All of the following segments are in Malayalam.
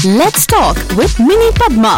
Let's talk with Mini Padma.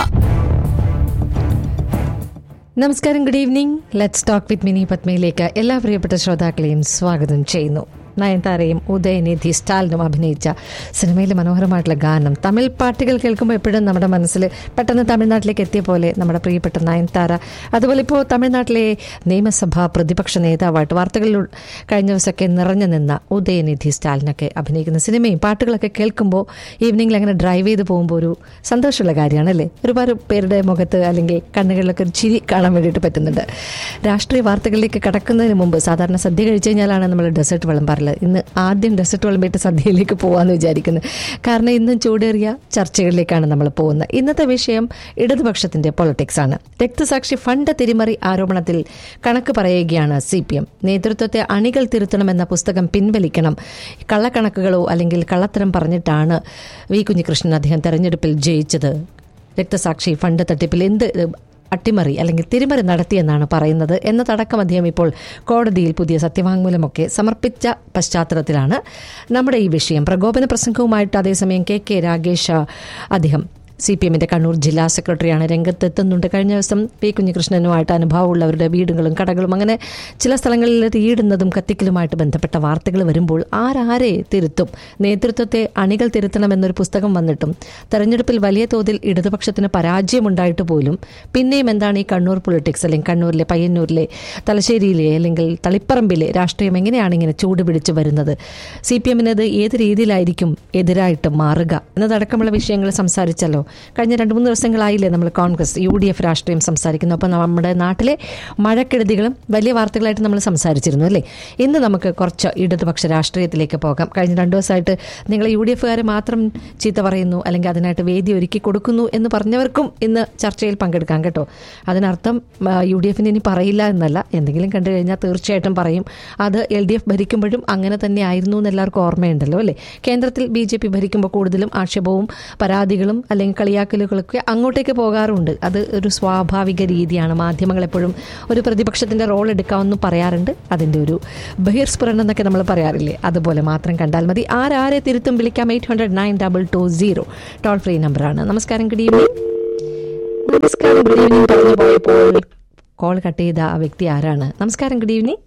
നമസ്കാരം good evening let's talk with Mini പത്മയിലേക്ക് എല്ലാ പ്രിയപ്പെട്ട ശ്രോതാക്കളെയും സ്വാഗതം ചെയ്യുന്നു നയൻതാരയും ഉദയനിധി സ്റ്റാലിനും അഭിനയിച്ച സിനിമയിലെ മനോഹരമായിട്ടുള്ള ഗാനം തമിഴ് പാട്ടുകൾ കേൾക്കുമ്പോൾ എപ്പോഴും നമ്മുടെ മനസ്സിൽ പെട്ടെന്ന് തമിഴ്നാട്ടിലേക്ക് എത്തിയ പോലെ നമ്മുടെ പ്രിയപ്പെട്ട നയൻതാര അതുപോലെ ഇപ്പോൾ തമിഴ്നാട്ടിലെ നിയമസഭാ പ്രതിപക്ഷ നേതാവായിട്ട് വാർത്തകളിൽ കഴിഞ്ഞ ദിവസമൊക്കെ നിറഞ്ഞു നിന്ന ഉദയനിധി സ്റ്റാലിനൊക്കെ അഭിനയിക്കുന്ന സിനിമയും പാട്ടുകളൊക്കെ കേൾക്കുമ്പോൾ ഈവനിങ്ങിൽ അങ്ങനെ ഡ്രൈവ് ചെയ്ത് പോകുമ്പോൾ ഒരു സന്തോഷമുള്ള കാര്യമാണ് അല്ലേ ഒരുപാട് പേരുടെ മുഖത്ത് അല്ലെങ്കിൽ കണ്ണുകളിലൊക്കെ ഒരു ചിരി കാണാൻ വേണ്ടിയിട്ട് പറ്റുന്നുണ്ട് രാഷ്ട്രീയ വാർത്തകളിലേക്ക് കടക്കുന്നതിന് മുമ്പ് സാധാരണ സദ്യ കഴിച്ചു കഴിഞ്ഞാലാണ് നമ്മൾ ഡെസേർട്ട് വിളമ്പാറുള്ളത് ഇന്ന് ആദ്യം ഡെസേർട്ട് വിളമ്പിയിട്ട് സദ്യയിലേക്ക് പോകാമെന്ന് വിചാരിക്കുന്നത് കാരണം ഇന്നും ചൂടേറിയ ചർച്ചകളിലേക്കാണ് നമ്മൾ പോകുന്നത് ഇന്നത്തെ വിഷയം ഇടതുപക്ഷത്തിന്റെ പൊളിറ്റിക്സ് ആണ് രക്തസാക്ഷി ഫണ്ട് തിരിമറി ആരോപണത്തിൽ കണക്ക് പറയുകയാണ് സി പി എം നേതൃത്വത്തെ അണികൾ തിരുത്തണമെന്ന പുസ്തകം പിൻവലിക്കണം കള്ളക്കണക്കുകളോ അല്ലെങ്കിൽ കള്ളത്തരം പറഞ്ഞിട്ടാണ് വി കുഞ്ഞികൃഷ്ണൻ അദ്ദേഹം തെരഞ്ഞെടുപ്പിൽ ജയിച്ചത് രക്തസാക്ഷി ഫണ്ട് തട്ടിപ്പിൽ എന്ത് അട്ടിമറി അല്ലെങ്കിൽ തിരിമറി നടത്തിയെന്നാണ് പറയുന്നത് എന്നതടക്കം അദ്ദേഹം ഇപ്പോൾ കോടതിയിൽ പുതിയ സത്യവാങ്മൂലമൊക്കെ സമർപ്പിച്ച പശ്ചാത്തലത്തിലാണ് നമ്മുടെ ഈ വിഷയം പ്രകോപന പ്രസംഗവുമായിട്ട് അതേസമയം കെ കെ രാഗേഷ് അദ്ദേഹം സി പി എമ്മിന്റെ കണ്ണൂർ ജില്ലാ സെക്രട്ടറിയാണ് രംഗത്തെത്തുന്നുണ്ട് കഴിഞ്ഞ ദിവസം പി കുഞ്ഞികൃഷ്ണനുമായിട്ട് അനുഭവമുള്ളവരുടെ വീടുകളും കടകളും അങ്ങനെ ചില സ്ഥലങ്ങളിൽ തീയിടുന്നതും കത്തിക്കലുമായിട്ട് ബന്ധപ്പെട്ട വാർത്തകൾ വരുമ്പോൾ ആരാരെ തിരുത്തും നേതൃത്വത്തെ അണികൾ തിരുത്തണമെന്നൊരു പുസ്തകം വന്നിട്ടും തെരഞ്ഞെടുപ്പിൽ വലിയ തോതിൽ ഇടതുപക്ഷത്തിന് പരാജയമുണ്ടായിട്ട് പോലും പിന്നെയും എന്താണ് ഈ കണ്ണൂർ പൊളിറ്റിക്സ് അല്ലെങ്കിൽ കണ്ണൂരിലെ പയ്യന്നൂരിലെ തലശ്ശേരിയിലെ അല്ലെങ്കിൽ തളിപ്പറമ്പിലെ രാഷ്ട്രീയം എങ്ങനെയാണ് ഇങ്ങനെ ചൂട് പിടിച്ച് വരുന്നത് സി പി എമ്മിനത് ഏത് രീതിയിലായിരിക്കും എതിരായിട്ട് മാറുക എന്നതടക്കമുള്ള വിഷയങ്ങൾ സംസാരിച്ചല്ലോ കഴിഞ്ഞ രണ്ട് മൂന്ന് ദിവസങ്ങളായില്ലേ നമ്മൾ കോൺഗ്രസ് യു ഡി എഫ് രാഷ്ട്രീയം സംസാരിക്കുന്നു അപ്പോൾ നമ്മുടെ നാട്ടിലെ മഴക്കെടുതികളും വലിയ വാർത്തകളായിട്ട് നമ്മൾ സംസാരിച്ചിരുന്നു അല്ലേ ഇന്ന് നമുക്ക് കുറച്ച് ഇടതുപക്ഷ രാഷ്ട്രീയത്തിലേക്ക് പോകാം കഴിഞ്ഞ രണ്ടു ദിവസമായിട്ട് നിങ്ങൾ യു ഡി എഫുകാരെ മാത്രം ചീത്ത പറയുന്നു അല്ലെങ്കിൽ അതിനായിട്ട് വേദി ഒരുക്കി കൊടുക്കുന്നു എന്ന് പറഞ്ഞവർക്കും ഇന്ന് ചർച്ചയിൽ പങ്കെടുക്കാം കേട്ടോ അതിനർത്ഥം യു ഡി എഫിന് ഇനി പറയില്ല എന്നല്ല എന്തെങ്കിലും കണ്ടു കഴിഞ്ഞാൽ തീർച്ചയായിട്ടും പറയും അത് എൽ ഡി എഫ് ഭരിക്കുമ്പോഴും അങ്ങനെ തന്നെ ആയിരുന്നു എന്ന് എല്ലാവർക്കും ഓർമ്മയുണ്ടല്ലോ അല്ലേ കേന്ദ്രത്തിൽ ബി ജെ പി ഭരിക്കുമ്പോൾ കൂടുതലും ആക്ഷേപവും പരാതികളും അല്ലെങ്കിൽ കളിയാക്കലുകളൊക്കെ അങ്ങോട്ടേക്ക് പോകാറുണ്ട് അത് ഒരു സ്വാഭാവിക രീതിയാണ് മാധ്യമങ്ങൾ എപ്പോഴും ഒരു പ്രതിപക്ഷത്തിന്റെ റോൾ എടുക്കാമെന്ന് പറയാറുണ്ട് അതിന്റെ ഒരു ബഹിർസ്ഫുരണം എന്നൊക്കെ നമ്മൾ പറയാറില്ലേ അതുപോലെ മാത്രം കണ്ടാൽ മതി ആരാരെ തിരുത്തും വിളിക്കാം eight hundred nine double two zero toll free നമ്പറാണ് നമസ്കാരം ഗുഡ് ഈവനിങ് നമസ്കാരം ഗുഡ് ഈവനിങ് പറഞ്ഞു പോയപ്പോൾ കോൾ കട്ട് ചെയ്ത ആ വ്യക്തി ആരാണ് നമസ്കാരം ഗുഡ് ഈവനിങ്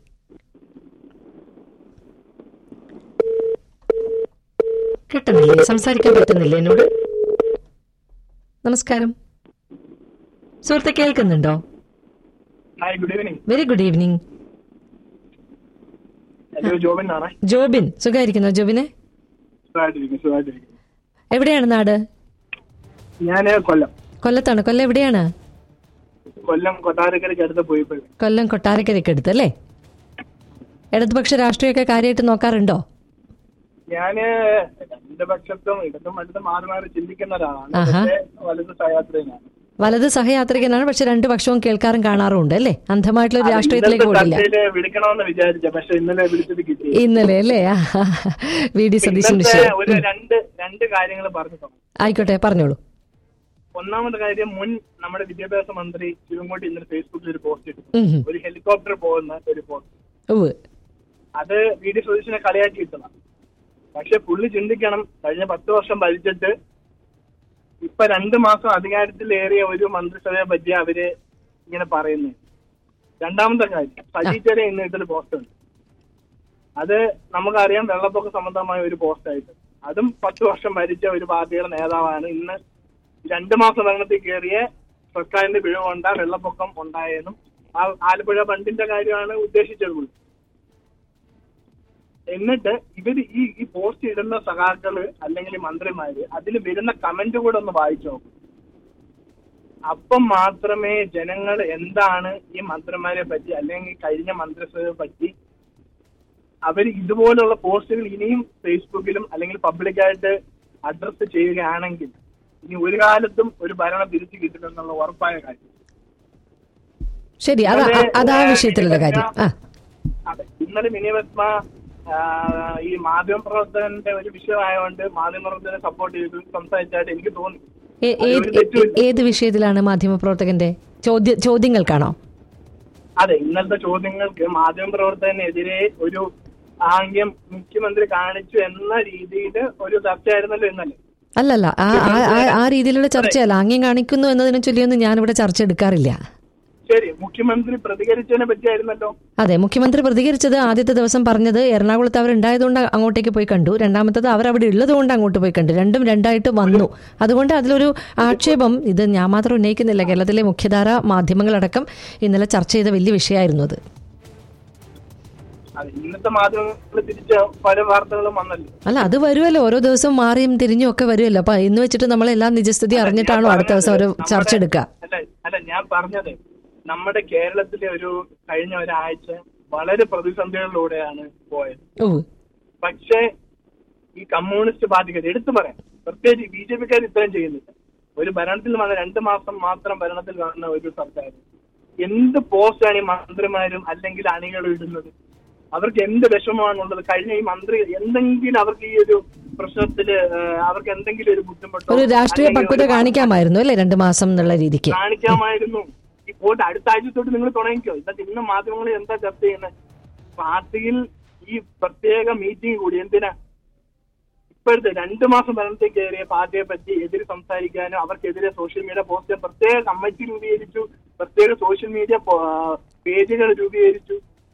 കിട്ടുന്നില്ലേ സംസാരിക്കാൻ പറ്റുന്നില്ലേ എന്നോട് നമസ്കാരം സുഹൃത്തെ കേൾക്കുന്നുണ്ടോ hi good evening very good evening എൻ്റെ പേര് ജോബിൻ ആണ് ജോബിൻ സുഖമായിരിക്കുന്നോ ജോബിനെ സുഖമായിട്ടിരിക്കും സുഖമായിട്ടിരിക്കും എവിടെയാണ് നാട് ഞാൻ കൊല്ലം കൊല്ലത്താണ് കൊല്ലം എവിടെയാണ് കൊല്ലം കൊട്ടാരക്കരയ്ക്ക് അടുത്ത് പോയപ്പോഴും കൊല്ലം കൊട്ടാരക്കരയ്ക്ക് അടുത്ത് അല്ലേ ഇടതുപക്ഷ രാഷ്ട്രീയമൊക്കെ കാര്യമായിട്ട് നോക്കാറുണ്ടോ ഞാന് രണ്ട് പക്ഷത്തും ഇടത്തും വലതും മാറി മാറി ചിന്തിക്കുന്ന ഒരാളാണ് ആഹാ. പക്ഷേ വലത് സഹയാത്രികനാണ് വലത് സഹയാത്രികനാണ് പക്ഷെ രണ്ട് പക്ഷവും കേൾക്കാറും കാണാറുണ്ട് അല്ലേ അന്ധമായിട്ടുള്ള ഒരു രാഷ്ട്രീയത്തിലേക്ക് ഇന്നത്തെ ഓടില്ല ചർച്ചയില് വിളിക്കണമെന്ന് വിചാരിച്ച പക്ഷെ ഇന്നലെ വിളിച്ചത് കിട്ടി ഇന്നലെ അല്ലേ ആ, വി ഡി സതീശൻ ഇന്നത്തെ വിഷയം ഒരു രണ്ട് രണ്ട് കാര്യങ്ങൾ പറഞ്ഞു തുടങ്ങാം ആയിക്കോട്ടെ പറഞ്ഞോളൂ ഒന്നാമത്തെ കാര്യം മുൻ നമ്മുടെ വിദ്യാഭ്യാസ മന്ത്രി ശിവൻകോട്ടി ഇന്നലെ ഫേസ്ബുക്കിൽ ഒരു പോസ്റ്റ് ഇട്ടു ഉം, ഉം. ഒരു ഹെലികോപ്റ്റർ പോകുന്ന ഒരു പോസ്റ്റ് ഉവ്വ്. അത് വി ഡി സതീശനെ കളിയാക്കി ഇട്ടതാണ് പക്ഷെ പുള്ളി ചിന്തിക്കണം കഴിഞ്ഞ പത്ത് വർഷം ഭരിച്ചിട്ട് ഇപ്പൊ രണ്ട് മാസം അധികാരത്തിലേറിയ ഒരു മന്ത്രിസഭയെ പറ്റി അവര് ഇങ്ങനെ പറയുന്നു രണ്ടാമത്തെ കാര്യം സജീച്ചരെ ഇന്ന് ഇട്ടൊരു പോസ്റ്റ് ഉണ്ട് അത് നമുക്കറിയാം വെള്ളപ്പൊക്ക സംബന്ധമായ ഒരു പോസ്റ്റ് ആയിട്ട് അതും പത്ത് വർഷം ഭരിച്ച ഒരു പാർട്ടിയുടെ നേതാവാണ് ഇന്ന് രണ്ട് മാസം ഭരണത്തിൽ കയറിയ സർക്കാരിന്റെ പിഴവ് കൊണ്ട വെള്ളപ്പൊക്കം ഉണ്ടായെന്നും ആ ആലപ്പുഴ ബണ്ടിന്റെ കാര്യമാണ് ഉദ്ദേശിച്ചത് പുള്ളി എന്നിട്ട് ഇവര് ഈ ഈ പോസ്റ്റ് ഇടുന്ന സഖാക്കള് അല്ലെങ്കിൽ മന്ത്രിമാര് അതിൽ വരുന്ന കമന്റ് കൂടെ ഒന്ന് വായിച്ചു നോക്കും അപ്പം മാത്രമേ ജനങ്ങൾ എന്താണ് ഈ മന്ത്രിമാരെ പറ്റി അല്ലെങ്കിൽ കഴിഞ്ഞ മന്ത്രിസഭയെ പറ്റി അവർ ഇതുപോലുള്ള പോസ്റ്റുകൾ ഇനിയും ഫേസ്ബുക്കിലും അല്ലെങ്കിൽ പബ്ലിക്കായിട്ട് അഡ്രസ്സ് ചെയ്യുകയാണെങ്കിൽ ഇനി ഒരു കാലത്തും ഒരു ഭരണം തിരിച്ചു കിട്ടില്ലെന്നുള്ള ഉറപ്പായ കാര്യം ശരി അതാ ഇന്നലെ, അതാ ഏഹ്, വിഷയത്തിലുള്ള കാര്യം ആ അതെ ഇന്നലെ മിനിപത്മ ഈ മാധ്യമ പ്രവർത്തകന്റെ ഒരു വിഷയമായതുകൊണ്ട് മാധ്യമ പ്രവർത്തകനെ സപ്പോർട്ട് ചെയ്ത് സംസാരിച്ചായിട്ട് എനിക്ക് തോന്നി ഏ- ഏത് അതിലൊരു തെറ്റുമില്ല. ഏത് വിഷയത്തിലാണ് മാധ്യമപ്രവർത്തകന്റെ ചോദ്യ ചോദ്യങ്ങൾക്കാണോ അതെ ഇന്നലത്തെ ചോദ്യങ്ങൾക്ക് മാധ്യമ പ്രവർത്തകനെതിരെ ഒരു ആംഗ്യം മുഖ്യമന്ത്രി കാണിച്ചു എന്ന രീതിയിൽ ഒരു ചർച്ചയായിരുന്നല്ലോ ഇന്നലെ അല്ലല്ല ആ ആ- ആ- ആ രീതിയിലുള്ള ചർച്ചയല്ല ആംഗ്യം കാണിക്കുന്നു എന്നതിനെ ചൊല്ലിയൊന്നും ഞാനിവിടെ ചർച്ച എടുക്കാറില്ല ശരി മുഖ്യമന്ത്രി പ്രതികരിച്ചതിനെ പറ്റിയായിരുന്നല്ലോ അതെ മുഖ്യമന്ത്രി പ്രതികരിച്ചത് ആദ്യത്തെ ദിവസം പറഞ്ഞത് എറണാകുളത്ത് അവർ ഉണ്ടായതുകൊണ്ട് അങ്ങോട്ടേക്ക് പോയി കണ്ടു രണ്ടാമത്തത് അവർ അവിടെ ഉള്ളതുകൊണ്ട് അങ്ങോട്ട് പോയി കണ്ടു രണ്ടും രണ്ടായിട്ട് വന്നു അതുകൊണ്ട് അതിലൊരു ആക്ഷേപം ഇത് ഞാൻ മാത്രം ഉന്നയിക്കുന്നില്ല കേരളത്തിലെ മുഖ്യധാര മാധ്യമങ്ങളടക്കം ഇന്നലെ ചർച്ച ചെയ്ത വലിയ വിഷയമായിരുന്നു അത് അത് ഇന്നത്തെ മാധ്യമങ്ങൾ തിരിച്ച പല വാർത്തകളും വന്നല്ലോ അല്ല അത് വരുമല്ലോ ഓരോ ദിവസവും മാറിയും തിരിഞ്ഞും ഒക്കെ വരുമല്ലോ അപ്പൊ ഇന്ന് വെച്ചിട്ട് നമ്മളെല്ലാം നിജസ്ഥിതി അറിഞ്ഞിട്ടാണോ അടുത്ത ദിവസം ഒരു ചർച്ച എടുക്കുക അല്ല അല്ല ഞാൻ പറഞ്ഞത് നമ്മുടെ കേരളത്തിലെ ഒരു കഴിഞ്ഞ ഒരാഴ്ച വളരെ പ്രതിസന്ധികളിലൂടെയാണ് പോയത് ഓ പക്ഷേ ഈ കമ്മ്യൂണിസ്റ്റ് പാർട്ടിക്കാർ എടുത്തു പറയാം പ്രത്യേകിച്ച് ബി ജെ പിക്കാർ ഇത്രയും ചെയ്യുന്നില്ല ഒരു ഭരണത്തിൽ വന്ന രണ്ട് മാസം മാത്രം ഭരണത്തിൽ വന്ന ഒരു സർക്കാർ എന്ത് പോസ്റ്റാണ് ഈ മന്ത്രിമാരും അല്ലെങ്കിൽ അണികളും ഇടുന്നത് അവർക്ക് എന്ത് വിഷമമാണുള്ളത് കഴിഞ്ഞ ഈ മന്ത്രി എന്തെങ്കിലും അവർക്ക് ഈ ഒരു പ്രശ്നത്തില് ഏഹ്, അവർക്ക് എന്തെങ്കിലും ഒരു ബുദ്ധിമുട്ടോ ഒരു രാഷ്ട്രീയ അല്ലെങ്കിൽ പക്വത ഒരു കാണിക്കാമായിരുന്നു അല്ലേ രണ്ടു മാസം എന്നുള്ള രീതിക്ക് കാണിക്കാമായിരുന്നു ഈ പോയിട്ട് അടുത്ത ആഴ്ച തൊട്ട് നിങ്ങൾ തുടങ്ങിക്കോ ഇന്നത്തെ ഇന്ന് മാധ്യമങ്ങളിൽ എന്താ ചർച്ച ചെയ്യുന്നത് പാർട്ടിയിൽ ഈ പ്രത്യേക മീറ്റിംഗ് കൂടി എന്തിനാ ഇപ്പോഴത്തെ രണ്ടു മാസം ഭരണത്തിൽ കയറിയ പാർട്ടിയെ പറ്റി എതിരെ സംസാരിക്കാനും അവർക്കെതിരെ സോഷ്യൽ മീഡിയ പോസ്റ്റ് ചെയ്യാൻ പ്രത്യേക കമ്മിറ്റി രൂപീകരിച്ചു പ്രത്യേക സോഷ്യൽ മീഡിയ പേജുകൾ രൂപീകരിച്ചു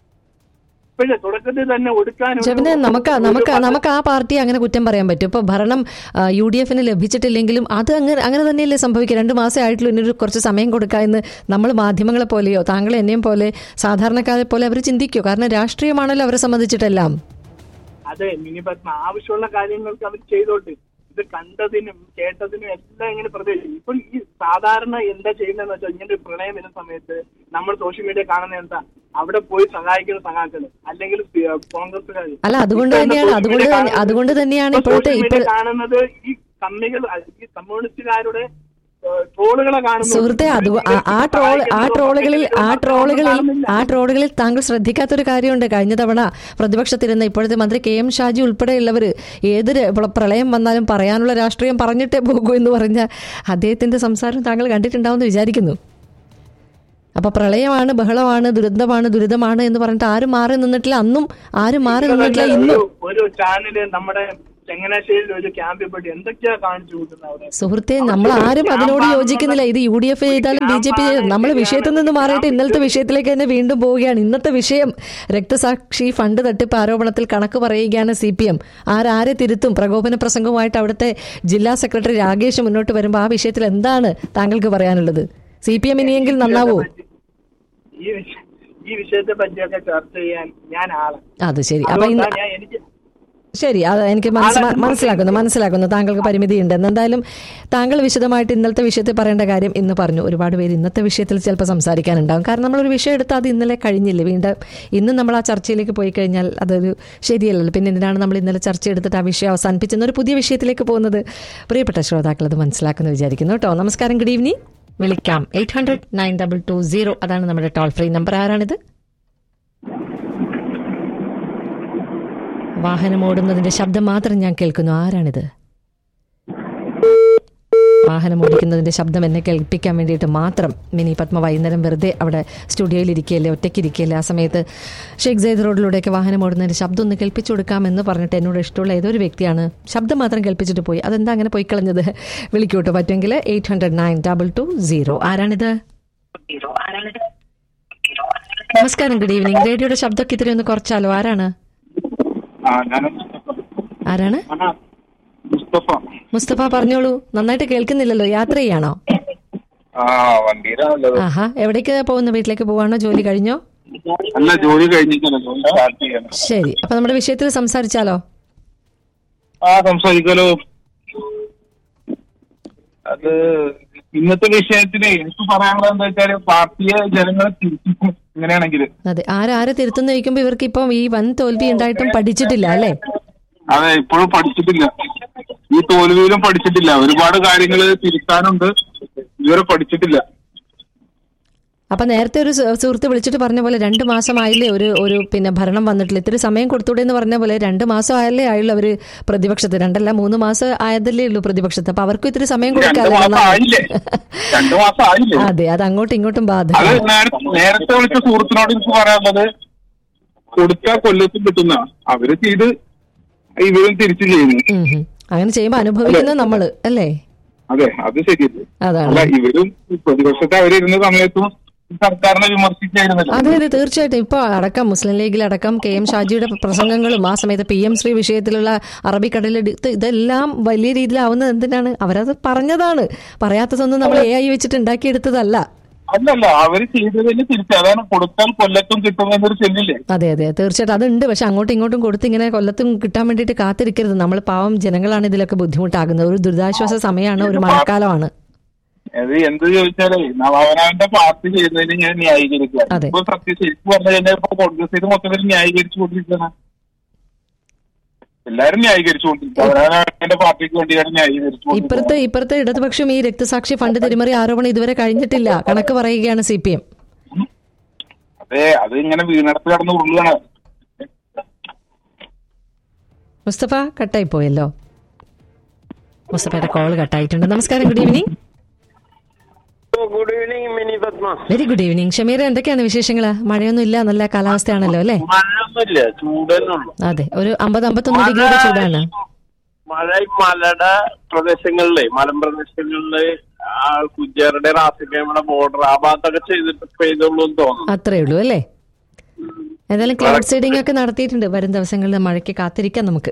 ഇപ്പോഴേ തുടക്കത്തിൽ തന്നെ ഒടുക്കാൻ ഒരു- ജബിനെ നമുക്ക് ഒരു നമുക്ക് പദ്ധതി- നമുക്ക് ആ പാർട്ടി അങ്ങനെ കുറ്റം പറയാൻ പറ്റും ഇപ്പൊ ഭരണം യു ഡി എഫിന് ലഭിച്ചിട്ടില്ലെങ്കിലും അത് അങ്ങനെ അങ്ങനെ തന്നെയല്ലേ സംഭവിക്കുക രണ്ട് മാസമേ ആയിട്ടുള്ളൂ ഇനി ഒരു കുറച്ച് സമയം കൊടുക്കുക എന്ന് നമ്മൾ മാധ്യമങ്ങളെ പോലെയോ താങ്കൾ എന്നെയും പോലെ സാധാരണക്കാരെ പോലെ അവർ ചിന്തിക്കൂ കാരണം രാഷ്ട്രീയമാണല്ലോ അവരെ സംബന്ധിച്ചിട്ടെല്ലാം അതെ മിനി പത്മ ആവശ്യമുള്ള കാര്യങ്ങൾക്ക് അവർ ചെയ്തോട്ട് ഇത് കണ്ടതിനും കേട്ടതിനും എല്ലാം ഇങ്ങനെ പ്രതീക്ഷിക്കും ഇപ്പൊ ഈ സാധാരണ എന്താ ചെയ്യുന്നതെന്ന് വെച്ചാൽ ഇങ്ങനെ ഒരു പ്രളയം വരുന്ന സമയത്ത് നമ്മൾ സോഷ്യൽ മീഡിയ കാണുന്ന എന്താ അവിടെ പോയി സഹായിക്കുന്ന സഹാക്കള് അല്ലെങ്കിൽ കോൺഗ്രസ്സുകാർ അല്ല അതുകൊണ്ട് തന്നെയാണ് അതുകൊണ്ട് തന്നെ- അതുകൊണ്ട് തന്നെയാണ് ഇപ്പോഴത്തെ ഇപ്പോൾ കാണുന്നത് ഈ കമ്മികൾ ഈ കമ്മ്യൂണിസ്റ്റുകാരുടെ ഏഹ്, ട്രോളുകളെ കാണുന്നു സുഹൃത്തെ അത് ആ- ആ ട്രോൾ ആ ട്രോളുകളിൽ ആ ട്രോളുകളിൽ കാണുന്നില്ല. ആ ട്രോളുകളിൽ താങ്കൾ ശ്രദ്ധിക്കാത്തൊരു കാര്യമുണ്ട് കഴിഞ്ഞ തവണ പ്രതിപക്ഷത്തിരുന്ന ഇപ്പോഴത്തെ മന്ത്രി കെ എം ഷാജി ഉൾപ്പെടെയുള്ളവർ ഏത് ര- പ്ര- പ്രളയം വന്നാലും പറയാനുള്ള രാഷ്ട്രീയം പറഞ്ഞിട്ടേ പോകൂ എന്ന് പറഞ്ഞ അദ്ദേഹത്തിന്റെ സംസാരം താങ്കൾ കണ്ടിട്ടുണ്ടാവുമെന്ന് വിചാരിക്കുന്നു അപ്പൊ പ്രളയമാണ് ബഹളമാണ് ദുരന്തമാണ് ദുരിതമാണ് എന്ന് പറഞ്ഞിട്ട് ആരും മാറി നിന്നിട്ടില്ല അന്നും ആരും മാറി നിന്നിട്ടില്ല ഇന്നും ഒരു- ഒരു ചാനല് നമ്മുടെ ചങ്ങനാശ്ശേരിയിൽ ഒരു ക്യാമ്പിൽ പോയിട്ട് എന്തൊക്കെയാ കാണിച്ചു കൂട്ടുന്നത് അവിടെ സുഹൃത്തെ നമ്മൾ ആരും അതിനോട് യോജിക്കുന്നില്ല ഇത് യു ഡി എഫ് ചെയ്താലും ബി ജെ പി ചെയ്താലും നമ്മൾ വിഷയത്തിൽ നിന്ന് മാറിയിട്ട് ഇന്നലത്തെ വിഷയത്തിലേക്ക് തന്നെ വീണ്ടും പോവുകയാണ് ഇന്നത്തെ വിഷയം രക്തസാക്ഷി ഫണ്ട് തട്ടിപ്പ് ആരോപണത്തിൽ കണക്ക് പറയുകയാണ് സി പി എം ആരാരെ തിരുത്തും പ്രകോപന പ്രസംഗവുമായിട്ട് അവിടുത്തെ ജില്ലാ സെക്രട്ടറി രാകേഷ് മുന്നോട്ട് വരുമ്പോൾ ആ വിഷയത്തിൽ എന്താണ് താങ്കൾക്ക് പറയാനുള്ളത് സി പി എം ഇനിയെങ്കിൽ നന്നാവോ ഈ വിഷ- ഈ വിഷയത്തെ പറ്റിയൊക്കെ ചർച്ച ചെയ്യാൻ ഞാൻ ആളാണ് അത് ശരി അപ്പൊ ഇന്ന് അതുകൊണ്ടാ ഞാൻ എനിക്ക് ശരി അത് എനിക്ക് മനസ്സ് മ- മനസ്സിലാക്കുന്നു മനസ്സിലാക്കുന്നു താങ്കൾക്ക് പരിമിതിയുണ്ട് എന്തായാലും താങ്കൾ വിശദമായിട്ട് ഇന്നലത്തെ വിഷയത്തിൽ പറയേണ്ട കാര്യം ഇന്ന് പറഞ്ഞു ഒരുപാട് പേര് ഇന്നത്തെ വിഷയത്തിൽ ചിലപ്പോൾ സംസാരിക്കാനുണ്ടാവും കാരണം നമ്മളൊരു വിഷയം എടുത്താൽ അത് ഇന്നലെ കഴിഞ്ഞില്ല വീണ്ടും ഇന്ന് നമ്മൾ ആ ചർച്ചയിലേക്ക് പോയി കഴിഞ്ഞാൽ അതൊരു ശരിയല്ലല്ലോ പിന്നെ എന്തിനാണ് നമ്മൾ ഇന്നലെ ചർച്ച എടുത്തിട്ട് ആ വിഷയം അവസാനിപ്പിച്ചെന്ന് ഒരു പുതിയ വിഷയത്തിലേക്ക് പോകുന്നത് പ്രിയപ്പെട്ട ശ്രോതാക്കൾ അത് മനസ്സിലാക്കുന്നു വിചാരിക്കുന്നു കേട്ടോ നമസ്കാരം ഗുഡ് ഈവനിങ് വിളിക്കാം eight hundred nine double two zero അതാണ് നമ്മുടെ ടോൾ ഫ്രീ നമ്പർ ആരാണിത് വാഹനം ഓടുന്നതിന്റെ ശബ്ദം മാത്രം ഞാൻ കേൾക്കുന്നു ആരാണിത് വാഹനം ഓടിക്കുന്നതിന്റെ ശബ്ദം എന്നെ കേൾപ്പിക്കാൻ വേണ്ടിയിട്ട് മാത്രം മിനി പത്മ വൈകുന്നേരം വെറുതെ അവിടെ സ്റ്റുഡിയോയിൽ ഇരിക്കുകയല്ലേ ഒറ്റയ്ക്ക് ഇരിക്കുകയല്ലേ ആ സമയത്ത് ഷേഖ് സെയ്ദ് റോഡിലൂടെയൊക്കെ വാഹനം ഓടുന്നതിന്റെ ശബ്ദം ഒന്ന് കേൾപ്പിച്ചു കൊടുക്കാമെന്ന് പറഞ്ഞിട്ട് എന്നോട് ഇഷ്ടമുള്ള ഏതൊരു വ്യക്തിയാണ് ശബ്ദം മാത്രം കേൾപ്പിച്ചിട്ട് പോയി അതെന്താ അങ്ങനെ പോയി കളഞ്ഞത് വിളിക്കൂട്ടോ പറ്റുമെങ്കിൽ eight hundred nine double two zero ആരാണിത് നമസ്കാരം ഗുഡ് ഈവനിങ് റേഡിയോയുടെ ശബ്ദമൊക്കെ ഇത്തിരി ഒന്ന് കുറച്ചാലോ ആരാണ് ആ ഞാൻ ആരാണ് മുസ്തഫ മുസ്തഫ പറഞ്ഞോളൂ നന്നായിട്ട് കേൾക്കുന്നില്ലല്ലോ യാത്ര ചെയ്യാണോ ആ വണ്ടിയിലാണുള്ളത് ആഹാ എവിടേക്ക് പോകുന്നു വീട്ടിലേക്ക് പോവാണോ ജോലി കഴിഞ്ഞോ അല്ല ജോലി കഴിഞ്ഞിട്ടില്ല ജോലി സ്റ്റാർട്ട് ചെയ്യണം ശരി അപ്പൊ നമ്മുടെ വിഷയത്തിൽ സംസാരിച്ചാലോ ആ സംസാരിക്കാലോ അത് ഇന്നത്തെ വിഷയത്തില് എനിക്ക് പറയാനുള്ളത് എന്താ വെച്ചാല് പാർട്ടിയെ ജനങ്ങളെ തിരിച്ചു ഇങ്ങനെയാണെങ്കിൽ അതെ ആരാരെ തിരുത്തുന്ന ചോദിക്കുമ്പോ ഇവർക്ക് ഇപ്പം ഈ വൻ തോൽവി ഉണ്ടായിട്ടും പഠിച്ചിട്ടില്ല അല്ലേ അതെ ഇപ്പോഴും പഠിച്ചിട്ടില്ല ഈ തോൽവിയിലും പഠിച്ചിട്ടില്ല ഒരുപാട് കാര്യങ്ങൾ തിരുത്താനുണ്ട് ഇതുവരെ പഠിച്ചിട്ടില്ല അപ്പൊ നേരത്തെ ഒരു സു- സുഹൃത്ത് വിളിച്ചിട്ട് പറഞ്ഞ പോലെ രണ്ട് മാസമായില്ലേ ഒരു ഒരു പിന്നെ ഭരണം വന്നിട്ടില്ല ഇത്തിരി സമയം കൊടുത്തൂടെ എന്ന് പറഞ്ഞ പോലെ രണ്ട് മാസം ആയല്ലേ ആയുള്ളൂ അവര് പ്രതിപക്ഷത്ത് രണ്ടല്ല മൂന്ന് മാസം ആയതല്ലേ ഉള്ളൂ പ്രതിപക്ഷത്ത് അപ്പൊ അവർക്കും ഇത്തിരി സമയം രണ്ടു കൊടുക്കാമല്ലോ മാസം ആയില്ലേ രണ്ടു മാസം ആയില്ലേ അതെ അത് അങ്ങോട്ടും ഇങ്ങോട്ടും അത് ബാധകം നേര- നേരത്തെ വിളിച്ച സുഹൃത്തിനോട് എനിക്ക് പറയാനുള്ളത് കൊടുത്താൽ കൊല്ലത്തും കിട്ടുന്ന അവര് ചെയ്ത് ഇവരും തിരിച്ചു ചെയ്യുന്നു ഉം ഉം. അങ്ങനെ ചെയ്യുമ്പോൾ അനുഭവിക്കുന്നത് നമ്മള് അല്ലേ അതെ അത് ശരിയല്ലേ അതാണ് അല്ല ഇവരും പ്രതിപക്ഷത്തെ അവരിരുന്ന സമയത്തും സർക്കാരിനെ വിമർശിച്ചായിരുന്നല്ലോ അതെ അതെ തീർച്ചയായിട്ടും ഇപ്പോൾ അടക്കം മുസ്ലിം ലീഗിലടക്കം കെ എം ഷാജിയുടെ പ്രസംഗങ്ങളും ആ സമയത്ത് പി എം ശ്രീ വിഷയത്തിലുള്ള അറബിക്കടലിൽ ഇത് ഇതെല്ലാം വലിയ രീതിയിലാവുന്നത് എന്തിനാണ് അവരത് പറഞ്ഞതാണ് പറയാത്തതൊന്നും നമ്മൾ എ ഐ വെച്ചിട്ട് ഉണ്ടാക്കിയെടുത്തതല്ല അല്ലല്ല അവര് ചെയ്തതിന് തിരിച്ച് അതാണ് കൊടുത്താൽ കൊല്ലത്തും കിട്ടുമെന്നൊരു ചെല്ലില്ലേ അതെ അതെ തീർച്ചയായിട്ടും അതുണ്ട് പക്ഷെ അങ്ങോട്ടും ഇങ്ങോട്ടും കൊടുത്ത് ഇങ്ങനെ കൊല്ലത്തും കിട്ടാൻ വേണ്ടിയിട്ട് കാത്തിരിക്കരുത് നമ്മൾ പാവം ജനങ്ങളാണ് ഇതിലൊക്കെ ബുദ്ധിമുട്ടാകുന്നത് ഒരു ദുരിതാശ്വാസ സമയമാണ് ഒരു മഴക്കാലമാണ് അത് എന്ത് ചോദിച്ചാലേ അവനവന്റെ പാർട്ടി ചെയ്യുന്നതിന് ഞാൻ ന്യായീകരിക്കുക അതെ. ഇപ്പൊ സത്യം ശരിക്കും പറഞ്ഞു കഴിഞ്ഞാൽ ഇപ്പൊ കോൺഗ്രസ് ഇത് മൊത്തത്തിൽ ന്യായീകരിച്ചു കൊണ്ടിരിക്കുകയാണ് എല്ലാരും ന്യായീകരിച്ചു കൊണ്ടിരിക്കുക അവനവന്റെ പാർട്ടിക്ക് വേണ്ടിയാണ് ന്യായീകരിച്ചു ഇപ്പുറത്തെ ഇപ്പുറത്തെ ഇടതുപക്ഷം ഈ രക്തസാക്ഷി ഫണ്ട് തിരിമറി ആരോപണം ഇതുവരെ കഴിഞ്ഞിട്ടില്ല കണക്ക് പറയുകയാണ് സി പി എം അതെ അത് ഇങ്ങനെ വീണടത്ത് കടന്ന് ഉരുളാണ് മുസ്തഫ കട്ടായി പോയല്ലോ മുസ്തഫയുടെ കോൾ കട്ടായിട്ടുണ്ട് നമസ്കാരം good evening good evening Mini Padma very good evening Shameer എന്തൊക്കെയാണ് വിശേഷങ്ങള് മഴയൊന്നും ഇല്ല നല്ല കാലാവസ്ഥയാണല്ലോ അല്ലേ മഴയൊന്നുമില്ല ചൂടെന്നുള്ളൂ അതെ ഒരു അമ്പത് അമ്പത്തൊന്ന് ഡിഗ്രിയുടെ ചൂടാണ് മഴ ഈ മലയുടെ പ്രദേശങ്ങളിലെ മലമ്പ്രദേശങ്ങളിലെ ആ കുജാറുടെ റാസിക്കയുടെ ബോർഡർ ആ ഭാഗത്തൊക്കെ ചെയ്തിട്ട് പെയ്തുള്ളൂ എന്ന് തോന്നുന്നു അത്രേ ഉള്ളൂ അല്ലേ ഏതായാലും ക്ലൗഡ് സീഡിംഗ് ഒക്കെ നടത്തിയിട്ടുണ്ട് വരും ദിവസങ്ങളിൽ മഴയ്ക്ക് കാത്തിരിക്കാം നമുക്ക്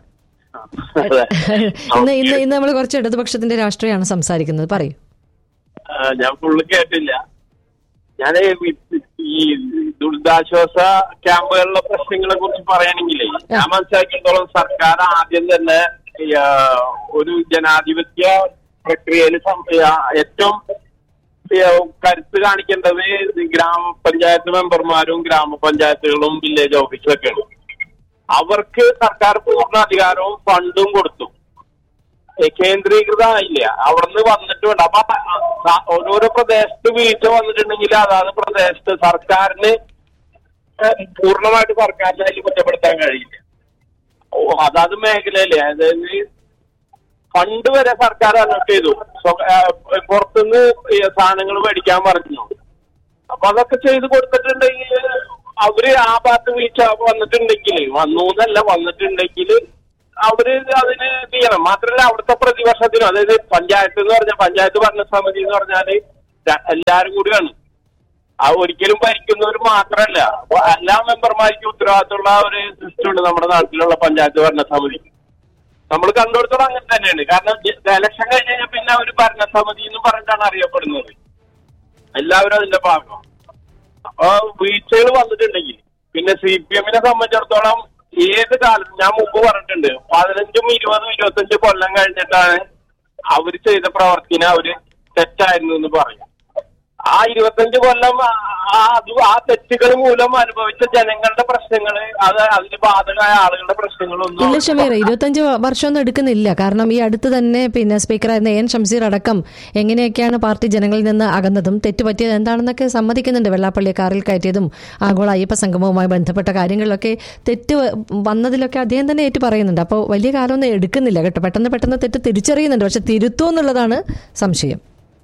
അതെ. ഇന്ന് ഇന്ന് ഇന്ന് നമ്മൾ കുറച്ച് ഇടതുപക്ഷത്തിന്റെ രാഷ്ട്രീയമാണ് സംസാരിക്കുന്നത് പറയൂ ആ, ഞാൻ ഫുള്ള് കേട്ടില്ല ഞാൻ ഈ ദുരിതാശ്വാസ ക്യാമ്പുകളിലെ പ്രശ്നങ്ങളെ കുറിച്ച് പറയുകയാണെങ്കിലേ ഞാൻ മനസ്സിലാക്കിയിടത്തോളം സർക്കാർ ആദ്യം തന്നെ ഈ, ആ, ഒരു ജനാധിപത്യ പ്രക്രിയയിൽ സം- ആ, ഏറ്റവും ഈ, കരുത്ത് കാണിക്കേണ്ടത് ഈ ഗ്രാമപഞ്ചായത്ത് മെമ്പർമാരും ഗ്രാമപഞ്ചായത്തുകളും വില്ലേജ് ഓഫീസറൊക്കെയാണ് അവർക്ക് സർക്കാർ പൂർണ്ണ അധികാരവും ഫണ്ടും കൊടുത്തു ഏ, കേന്ദ്രീകൃതമായില്ല അവിടുന്ന് വന്നിട്ടുണ്ട് അപ്പൊ സ- ഓരോരോ പ്രദേശത്ത് വീഴ്ച വന്നിട്ടുണ്ടെങ്കിൽ അതാണ് പ്രദേശത്ത് സർക്കാരിന് ഏ, പൂർണ്ണമായിട്ട് സർക്കാരിനെ അതിൽ കുറ്റപ്പെടുത്താൻ കഴിയില്ല ഓ അതാത് മേഖലയിലെ അതായത് ഫണ്ട് വരെ സർക്കാർ അലോട്ട് ചെയ്തു സ്വ- ഏ, പുറത്തുനിന്ന് ഈ സാധനങ്ങൾ മേടിക്കാൻ പറഞ്ഞു അപ്പൊ അതൊക്കെ ചെയ്ത് കൊടുത്തിട്ടുണ്ടെങ്കിൽ അവര് ആ ഭാഗത്ത് വീഴ്ച വന്നിട്ടുണ്ടെങ്കിൽ വന്നു എന്നല്ല വന്നിട്ടുണ്ടെങ്കിൽ അവര് അതിന് ഇത് ചെയ്യണം മാത്രമല്ല അവിടുത്തെ പ്രതിപക്ഷത്തിനും അതായത് പഞ്ചായത്ത് എന്ന് പറഞ്ഞാൽ പഞ്ചായത്ത് ഭരണസമിതി എന്ന് പറഞ്ഞാല് ര- എല്ലാരും കൂടിയാണ് ആ ഒരിക്കലും ഭരിക്കുന്നവർ മാത്രമല്ല അപ്പൊ എല്ലാ മെമ്പർമാർക്കും ഉത്തരവാദിത്തമുള്ള ഒരു സിസ്റ്റം ഉണ്ട് നമ്മുടെ നാട്ടിലുള്ള പഞ്ചായത്ത് ഭരണസമിതി നമ്മൾ കണ്ടുകൊടുത്തോളം അങ്ങനെ തന്നെയാണ് കാരണം ഇലക്ഷൻ കഴിഞ്ഞ് കഴിഞ്ഞാൽ പിന്നെ ഒരു ഭരണസമിതി എന്ന് പറഞ്ഞിട്ടാണ് അറിയപ്പെടുന്നത് എല്ലാവരും അതിന്റെ ഭാഗം അപ്പൊ വീഴ്ചകൾ വന്നിട്ടുണ്ടെങ്കിൽ പിന്നെ സി പി എമ്മിനെ സംബന്ധിച്ചിടത്തോളം ഏത് കാലത്തും ഞാൻ മുമ്പ് പറഞ്ഞിട്ടുണ്ട് പതിനഞ്ചും ഇരുപതും ഇരുപത്തഞ്ചും കൊല്ലം കഴിഞ്ഞിട്ടാണ് അവർ ചെയ്ത പ്രവർത്തിനെ അവര് തെറ്റായിരുന്നു എന്ന് പറയും ആ ഇരുപത്തഞ്ച് കൊല്ലം ആ- ആ അത് ആ തെറ്റുകൾ മൂലം അനുഭവിച്ച ജനങ്ങളുടെ പ്രശ്നങ്ങൾ അത് അതിന് ബാധകമായ ആളുകളുടെ പ്രശ്നങ്ങളൊന്നും ഇല്ല ഷമീർ ഇരുപത്തഞ്ച് വർഷമൊന്നും എടുക്കുന്നില്ല കാരണം ഈ അടുത്ത് തന്നെ പിന്നെ സ്പീക്കറായിരുന്ന എൻ ഷംസീർ അടക്കം എങ്ങനെയൊക്കെയാണ് പാർട്ടി ജനങ്ങളിൽ നിന്ന് അകന്നതും തെറ്റുപറ്റിയത് എന്താണെന്നൊക്കെ സമ്മതിക്കുന്നുണ്ട് വെള്ളാപ്പള്ളിയെ കാറിൽ കയറ്റിയതും ആഗോള അയ്യപ്പ സംഗമവുമായി ബന്ധപ്പെട്ട കാര്യങ്ങളിലൊക്കെ തെറ്റ് വ- വന്നതിലൊക്കെ അദ്ദേഹം തന്നെ ഏറ്റു പറയുന്നുണ്ട് അപ്പോൾ വലിയ കാലമൊന്നും എടുക്കുന്നില്ല കേട്ടോ പെട്ടെന്ന് പെട്ടെന്ന് തെറ്റ് തിരിച്ചറിയുന്നുണ്ട് പക്ഷെ തിരുത്തുമോ എന്നുള്ളതാണ് സംശയം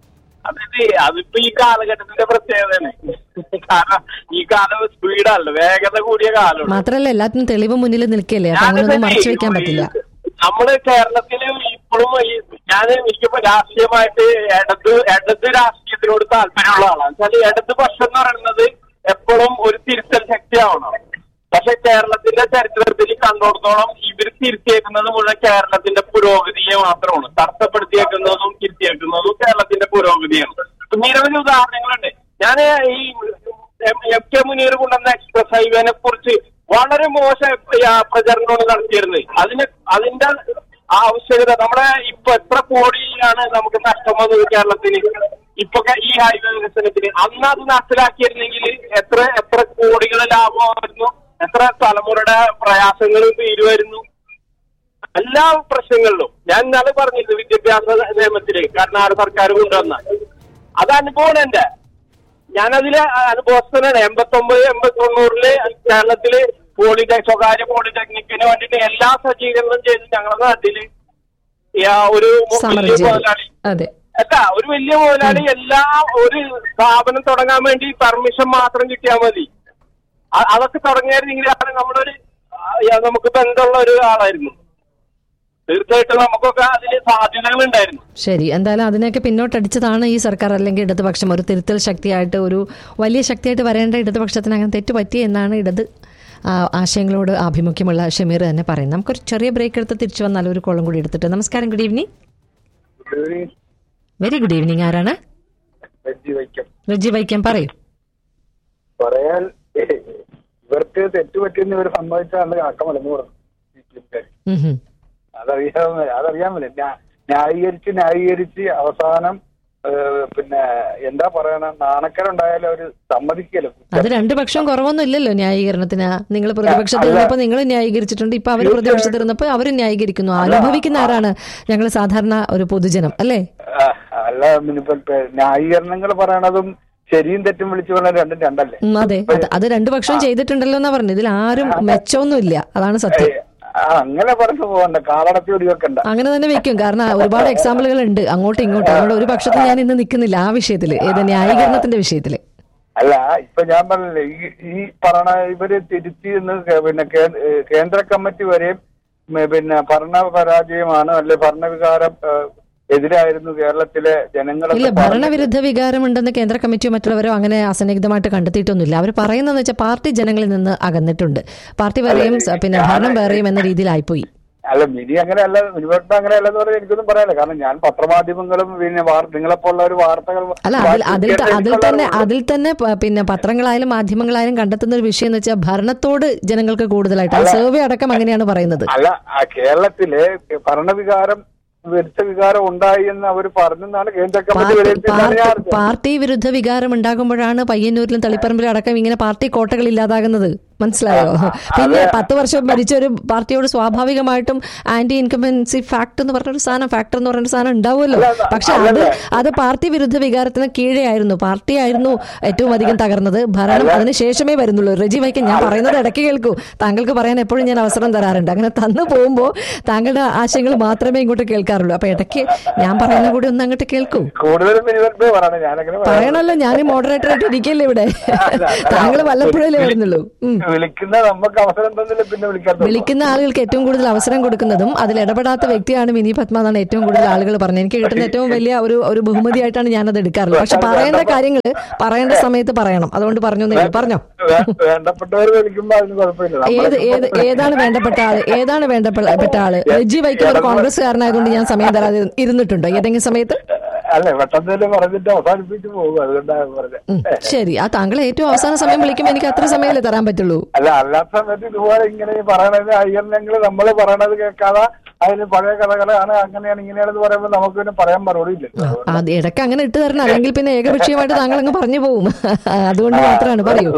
അതെ അതിപ്പോ ഈ കാലഘട്ടത്തിന്റെ പ്രത്യേകതയാണ് കാരണം ഈ കാലം സ്പീഡല്ല വേഗത കൂടിയ കാലമാണ് മാത്രമല്ല എല്ലാത്തിനും തെളിവ് മുന്നിൽ നിൽക്കുകയല്ലേ അപ്പൊ അങ്ങനെയൊന്നും മറച്ചു വെക്കാൻ പറ്റില്ല നമ്മള് കേരളത്തില് ഇപ്പോഴും ഈ ഞാൻ എനിക്കിപ്പോ രാഷ്ട്രീയമായിട്ട് ഇടത് ഇടത് രാഷ്ട്രീയത്തിനോട് താല്പര്യമുള്ള ആളാണ് വെച്ചാൽ ഇടത് പക്ഷം എന്ന് പറയുന്നത് എപ്പോഴും ഒരു തിരുത്തൽ ശക്തിയാവണം പക്ഷെ കേരളത്തിന്റെ ചരിത്രത്തിൽ കണ്ടോടത്തോളം ഇവർ തിരുത്തിയേക്കുന്നത് മുഴുവൻ കേരളത്തിന്റെ പുരോഗതിയെ മാത്രമാണ് തടസ്സപ്പെടുത്തിയേക്കുന്നതും തിരുത്തിയേക്കുന്നതും കേരളത്തിന്റെ പുരോഗതിയാണ് ഇപ്പൊ നിരവധി ഉദാഹരണങ്ങളുണ്ട് ഞാൻ ഈ എം എം കെ മുനീർ കൊണ്ടുവന്ന എക്സ്പ്രസ് ഹൈവേനെ കുറിച്ച് വളരെ മോശം ആ, പ്രചരണമാണ് നടത്തിയിരുന്നത് അതിന് അതിന്റെ ആവശ്യകത നമ്മുടെ ഇപ്പൊ എത്ര കോടിയാണ് നമുക്ക് നഷ്ടം വന്നത് കേരളത്തിന് ഇപ്പൊ കെ- ഈ ഹൈവേ വികസനത്തിന് അന്ന് അത് നടപ്പിലാക്കിയിരുന്നെങ്കിൽ എത്ര എത്ര കോടികൾ ലാഭമായിരുന്നു എത്ര തലമുറയുടെ പ്രയാസങ്ങളും തീരുമായിരുന്നു എല്ലാ പ്രശ്നങ്ങളിലും ഞാൻ ഇന്നാളെ പറഞ്ഞിരുന്നു വിദ്യാഭ്യാസ നിയമത്തില് കർണാടക സർക്കാർ കൊണ്ടുവന്ന അത് അനുഭവമാണ് എന്റെ ഞാനതില് അനുഭവസ്ഥനാണ് എൺപത്തൊമ്പത് എൺപത്തി തൊണ്ണൂറില് കേരളത്തില് പോളിടെക് സ്വകാര്യ പോളിടെക്നിക്കിന് വേണ്ടിയിട്ട് എല്ലാ സജ്ജീകരണവും ചെയ്ത് ഞങ്ങളുടെ നാട്ടില് ഈ ആ ഒരു സമരം വലിയ ചെയ്തു മുതലാളി അതെ അല്ല ഒരു വലിയ മുതലാളി എല്ലാ ഒരു സ്ഥാപനം തുടങ്ങാൻ വേണ്ടി പെർമിഷൻ മാത്രം കിട്ടിയാൽ മതി അ- അതൊക്കെ തുടങ്ങിയായിരുന്നെങ്കിലാണ് നമ്മളൊരു ആ, നമുക്ക് ബന്ധമുള്ള ഒരു ആളായിരുന്നു തീർച്ചയായിട്ടും നമുക്കൊക്കെ അതിൽ സാധ്യതകൾ ഉണ്ടായിരുന്നു ശരി എന്തായാലും അതിനെയൊക്കെ പിന്നോട്ടടിച്ചതാണ് ഈ സർക്കാർ അല്ലെങ്കിൽ ഇടതുപക്ഷം ഒരു തിരുത്തൽ ശക്തിയായിട്ട് ഒരു വലിയ ശക്തിയായിട്ട് വരേണ്ട ഇടതുപക്ഷത്തിന് അങ്ങനെ തെറ്റുപറ്റി എന്നാണ് ഇടത് ആ, ആശയങ്ങളോട് ആഭിമുഖ്യമുള്ള ഷമീർ തന്നെ പറയുന്നത് നമുക്കൊരു ചെറിയ ബ്രേക്ക് എടുത്ത് തിരിച്ചു വന്നാൽ ഒരു കോളം കൂടി എടുത്തിട്ട് നമസ്കാരം good evening very good evening ആരാണ് വയ്ക്കും റജി വൈക്കം പറയൂ പറയാൻ ഇവർക്ക് തെറ്റുപറ്റിയെന്ന് ഇവർ സമ്മതിച്ചാണ് അക്കമല്ലെന്ന് പറഞ്ഞു ഉം ഹും. അതറിയാമ അതറിയാമല്ലേ ന്യാ- ന്യായീകരിച്ച് ന്യായീകരിച്ച് അവസാനം ഏഹ്, പിന്നെ എന്താ പറയണ നാണക്കേടുണ്ടായാലും അവര് സമ്മതിക്കല്ലോ അത് രണ്ടു പക്ഷവും കുറവൊന്നും ഇല്ലല്ലോ ന്യായീകരണത്തിന് നിങ്ങൾ പ്രതിപക്ഷത്തിൽ അല്ല. ഇരുന്നപ്പോൾ നിങ്ങൾ ന്യായീകരിച്ചിട്ടുണ്ട് ഇപ്പൊ അവർ പ്രതിപക്ഷത്തിൽ ഇരുന്നപ്പോൾ അവർ ന്യായീകരിക്കുന്നു അനുഭവിക്കുന്ന ആരാണ് ഞങ്ങൾ സാധാരണ ഒരു പൊതുജനം അല്ലേ ആ, അല്ല ഇനിയിപ്പോ ന്യായീകരണങ്ങൾ പറയണതും ശരിയും തെറ്റും വിളിച്ചു പറഞ്ഞാൽ രണ്ടും രണ്ടല്ലേ ഉം, അതെ അത് അത് രണ്ടു പക്ഷവും ചെയ്തിട്ടുണ്ടല്ലോ എന്നാ പറഞ്ഞു ഇതിൽ ആരും മെച്ചമൊന്നുമില്ല അതാണ് സത്യം ആ, അങ്ങനെ പറഞ്ഞു പോകണ്ട കാലടത്തി ഒരു വെക്കണ്ട അങ്ങനെ തന്നെ വെക്കും കാരണം ഒരുപാട് എക്സാമ്പിളുകൾ ഉണ്ട് അങ്ങോട്ടും ഇങ്ങോട്ടും അതുകൊണ്ട് ഒരു പക്ഷത്തിൽ ഞാൻ ഇന്ന് നിൽക്കുന്നില്ല ആ വിഷയത്തില് ഏത് ന്യായീകരണത്തിന്റെ വിഷയത്തില് അല്ല ഇപ്പൊ ഞാൻ പറഞ്ഞില്ലേ ഈ ഈ പറയണ ഇവര് തിരുത്തി എന്ന് കേ- പിന്നെ കേ- ഏഹ് കേന്ദ്ര കമ്മിറ്റി വരെയും ഉം, പിന്നെ ഭരണ പരാജയമാണ് അല്ലെ ഭരണവികാരം ഏഹ്, എതിരായിരുന്നു കേരളത്തിലെ ജനങ്ങളൊക്കെ ഇല്ല പറഞ്ഞത്. ഭരണവിരുദ്ധ വികാരമുണ്ടെന്ന് കേന്ദ്ര കമ്മിറ്റിയോ മറ്റുള്ളവരോ അങ്ങനെ അസന്നിഗ്ധമായിട്ട് കണ്ടെത്തിയിട്ടൊന്നുമില്ല അവർ പറയുന്നതെന്ന് വെച്ചാൽ പാർട്ടി ജനങ്ങളിൽ നിന്ന് അകന്നിട്ടുണ്ട് പാർട്ടി വേറെയും സ- പിന്നെ ഭരണം വേറെയും എന്ന രീതിയിലായിപ്പോയി അല്ല മിനി അങ്ങനെയല്ല മിനിവട്ടം അങ്ങനെയല്ലെന്ന് പറഞ്ഞാൽ എനിക്കൊന്നും പറയാനില്ല കാരണം ഞാൻ പത്രമാധ്യമങ്ങളും പിന്നെ വാർ- നിങ്ങളെപ്പോലുള്ള ഒരു വാർത്തകൾ അല്ല അതിൽ അതിൽ ത- അതിൽ എനിക്കുള്ള തന്നെ ഒരു- അതിൽ തന്നെ പ- പിന്നെ പത്രങ്ങളായാലും മാധ്യമങ്ങളായാലും കണ്ടെത്തുന്ന ഒരു വിഷയം എന്ന് വെച്ചാൽ ഭരണത്തോട് ജനങ്ങൾക്ക് കൂടുതലായിട്ട് അത് സർവേ അടക്കം അങ്ങനെയാണ് പറയുന്നത് അല്ല ആ കേരളത്തിലെ ഭരണവികാരം വരുത്ത വികാരം ഉണ്ടായി എന്ന് അവർ പറഞ്ഞെന്നാണ് കേന്ദ്ര കമ്മിറ്റി പാർട്ടി വിലയിരുത്തിയെന്നാണ് ഞാൻ പാർട്ടി- അറിഞ്ഞത്. പാർട്ടി വിരുദ്ധ വികാരം ഉണ്ടാകുമ്പോഴാണ് പയ്യന്നൂരിലും തളിപ്പറമ്പിലും അടക്കം ഇങ്ങനെ പാർട്ടി കോട്ടകൾ ഇല്ലാതാകുന്നത് മനസ്സിലായോ പിന്നെ പത്ത് വർഷം ഭരിച്ച ഒരു പാർട്ടിയോട് സ്വാഭാവികമായിട്ടും ആന്റി ഇൻകംബൻസി ഫാക്ട് എന്ന് പറഞ്ഞൊരു സാധനം ഫാക്ടർ എന്ന് പറഞ്ഞൊരു സാധനം ഉണ്ടാവുമല്ലോ പക്ഷെ അത് അത് പാർട്ടി വിരുദ്ധ വികാരത്തിന് കീഴേ ആയിരുന്നു പാർട്ടി ആയിരുന്നു ഏറ്റവും അധികം തകർന്നത് ഭരണം അതിന് ശേഷമേ വരുന്നുള്ളൂ റജി വൈക്കൻ ഞാൻ പറയുന്നത് ഇടയ്ക്ക് കേൾക്കൂ താങ്കൾക്ക് പറയാൻ എപ്പോഴും ഞാൻ അവസരം തരാറുണ്ട് അങ്ങനെ തന്നു പോകുമ്പോൾ താങ്കളുടെ ആശയങ്ങൾ മാത്രമേ ഇങ്ങോട്ട് കേൾക്കാറുള്ളൂ അപ്പൊ ഇടയ്ക്ക് ഞാൻ പറയുന്ന കൂടി ഒന്ന് അങ്ങോട്ട് കേൾക്കൂ കൂടുതലും മിനിവട്ടേ പറയണം ഞാനങ്ങനെ പറയാം. പറയണല്ലോ ഞാൻ മോഡറേറ്റർ ആയിട്ട് ഇരിക്കല്ലേ ഇവിടെ താങ്കൾ വല്ലപ്പോഴല്ലേ വരുന്നുള്ളൂ ഉം. വിളിക്കുന്ന നമുക്ക് അവസരം തന്നില്ല പിന്നെ വിളിക്കാത്ത വിളിക്കുന്ന ആളുകൾക്ക് ഏറ്റവും കൂടുതൽ അവസരം കൊടുക്കുന്നതും അതിൽ ഇടപെടാത്ത വ്യക്തിയാണ് മിനി പത്മ എന്നാണ് ഏറ്റവും കൂടുതൽ ആളുകൾ പറഞ്ഞത് എനിക്ക് കിട്ടുന്ന ഏറ്റവും വലിയ ഒരു ഒരു ബഹുമതിയായിട്ടാണ് ഞാനത് എടുക്കാറുള്ളത് പക്ഷെ പറയേണ്ട കാര്യങ്ങൾ പറയേണ്ട സമയത്ത് പറയണം അതുകൊണ്ട് പറഞ്ഞു എന്നേ ഉള്ളൂ. പറഞ്ഞോ വേണ്ടപ്പെട്ടവർ വിളിക്കുമ്പോ അതിന് കുഴപ്പമില്ല ഏത് നമ്മളെ- ഏത് ഏതാണ് വേണ്ടപ്പെട്ട ആള് ഏതാണ് വേണ്ടപ്പെട്ട ആള് റെജി വൈക്കം ഒരു കോൺഗ്രസ്സുകാരനായതുകൊണ്ട് ഞാൻ സമയം തരാതെ ഇരുന്നിട്ടുണ്ടോ ഏതെങ്കിലും സമയത്ത് അല്ലെ പെട്ടെന്ന് പറഞ്ഞിട്ട് അവസാനിപ്പിച്ച് പോകും അതുകൊണ്ടാണ് പറഞ്ഞത് ഉം, ശരി ആ താങ്കൾ ഏറ്റവും അവസാന സമയം വിളിക്കുമ്പോൾ എനിക്ക് അത്ര സമയമല്ലേ തരാൻ പറ്റുള്ളൂ അല്ല അല്ലാത്ത സമയത്ത് ഇതുപോലെ ഇങ്ങനെ ഈ പറയണത് അയ്യറിനെങ്കിൽ നമ്മൾ പറയണത് കേൾക്കാതെ അതിന് പഴയ കഥകളാണ് അങ്ങനെയാണ് ഇങ്ങനെയാണെന്ന് പറയുമ്പോൾ നമുക്ക് പിന്നെ പറയാൻ മറുപടി ഇല്ലല്ലോ അത് ഇടയ്ക്ക് അങ്ങനെ ഇട്ട് തരണം അല്ലെങ്കിൽ പിന്നെ ഏകപക്ഷീയമായിട്ട് താങ്കൾ അങ്ങ് പറഞ്ഞു പോകും അതുകൊണ്ട് മാത്രമാണ് പറയൂ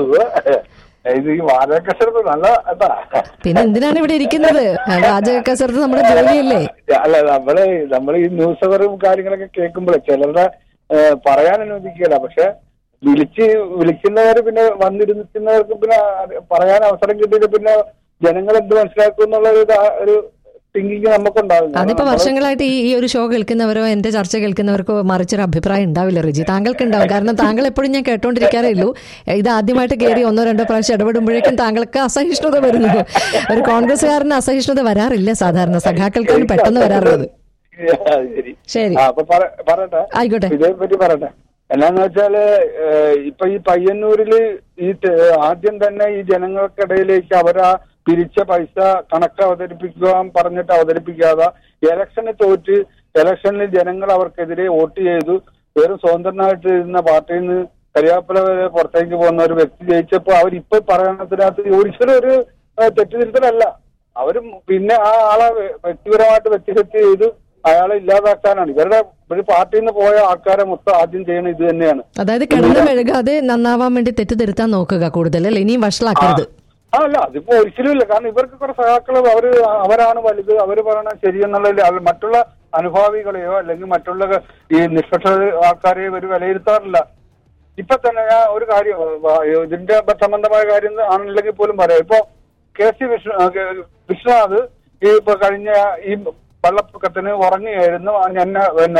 ഇത് ഈ വാചകശ്രമം നല്ല എന്താ പിന്നെ എന്തിനാണ് ഇവിടെ ഇരിക്കുന്നത് രാജക കസരത്ത് നമ്മുടെ ജോലിയല്ലേ അല്ല നമ്മള് നമ്മൾ ഈ ന്യൂസ് അവറും കാര്യങ്ങളൊക്കെ കേൾക്കുമ്പോഴേ ചിലരുടെ ഏഹ്, പറയാൻ അനുവദിക്കില്ല പക്ഷെ വിളിച്ച് വിളിക്കുന്നവര് പിന്നെ വന്നിരുന്നവർക്ക് പിന്നെ അത് പറയാൻ അവസരം കിട്ടിയിട്ട് പിന്നെ ജനങ്ങൾ എന്ത് മനസ്സിലാക്കും എന്നുള്ള ഒരു ഇതാ- ഒരു തിങ്കിങ് നമുക്കുണ്ടാകും കാരണം അതിപ്പോ നമ്മള് വർഷങ്ങളായിട്ട് ഈ ഈ ഒരു ഷോ കേൾക്കുന്നവരോ എന്റെ ചർച്ച കേൾക്കുന്നവർക്കോ മറിച്ചൊരു അഭിപ്രായം ഉണ്ടാവില്ല റിജി താങ്കൾക്ക് ഉണ്ടാവും കാരണം താങ്കൾ എപ്പോഴും ഞാൻ കേട്ടോണ്ടിരിക്കാറേ ഉള്ളൂ ഇത് ആദ്യമായിട്ട് കയറി ഒന്നോ രണ്ടോ പ്രാവശ്യം ഇടപെടുമ്പോഴേക്കും താങ്കൾക്ക് അസഹിഷ്ണുത വരുന്നു ഒരു കോൺഗ്രസ്സുകാരന് അസഹിഷ്ണുത വരാറില്ല സാധാരണ സഖാക്കൾക്കാണ് പെട്ടെന്ന് വരാറുള്ളത് അത് ശരി ശരി ആ, അപ്പൊ പറ- പറയട്ടെ ആയിക്കോട്ടെ ഇതേ പറ്റി പറയട്ടെ എന്നാന്ന് വെച്ചാല് ഏഹ്, ഇപ്പൊ ഈ പയ്യന്നൂരില് ഈ ത- ആദ്യം തന്നെ ഈ ജനങ്ങൾക്കിടയിലേക്ക് അവരാ പിരിച്ച പൈസ കണക്ക് അവതരിപ്പിക്കുവാൻ പറഞ്ഞിട്ട് അവതരിപ്പിക്കാതെ ഇലക്ഷന് തോറ്റ് ഇലക്ഷനിൽ ജനങ്ങൾ അവർക്കെതിരെ വോട്ട് ചെയ്തു വെറും സ്വതന്ത്രനായിട്ട് ഇരുന്ന പാർട്ടിയിൽ നിന്ന് കരിയാപ്പല വരെ പുറത്തേക്ക് പോകുന്ന ഒരു വ്യക്തി ജയിച്ചപ്പോ അവരിപ്പോ പറയണതിനകത്ത് ഒരിക്കലും ഒരു ഏഹ്, തെറ്റുതിരുത്തലല്ല അവരും പിന്നെ ആ ആളെ വ്യക്തിപരമായിട്ട് വ്യക്തിഹത്യ ചെയ്ത് അയാളെ ഇല്ലാതാക്കാനാണ് ഇവരുടെ ഒരു പാർട്ടിയിൽ നിന്ന് പോയ ആൾക്കാരെ മൊത്തം ആദ്യം ചെയ്യണത് ഇത് തന്നെയാണ് അതായത് കിടന്ന് മെഴുകാതെ നന്നാവാൻ വേണ്ടി തെറ്റ് തിരുത്താൻ നോക്കുക കൂടുതൽ അല്ലെ ഇനിയും വഷളാക്കരുത് ആ അല്ല അതിപ്പോ ഒരിക്കലും ഇല്ല കാരണം ഇവർക്ക് കുറെ സഹാക്കള് അവര് അവരാണ് വലുത് അവര് പറയണ ശരിയെന്നുള്ളതിൽ അല്ല മറ്റുള്ള അനുഭാവികളെയോ അല്ലെങ്കിൽ മറ്റുള്ള ഈ നിഷ്പക്ഷ ആൾക്കാരെയോ ഇവർ വിലയിരുത്താറില്ല ഇപ്പൊ തന്നെ ഞാൻ ഒരു കാര്യം വ- ഇതിന്റെ സംബന്ധമായ കാര്യം ആണെന്നുണ്ടെങ്കിൽ പോലും പറയാം ഇപ്പൊ കെ സി വിഷ്ണു ആ, കെ- വിശ്വനാഥ് ഈ ഇപ്പൊ കഴിഞ്ഞ ഈ വെള്ളപ്പൊക്കത്തിന് ഉറങ്ങിയായിരുന്നു എന്നെ പിന്നെ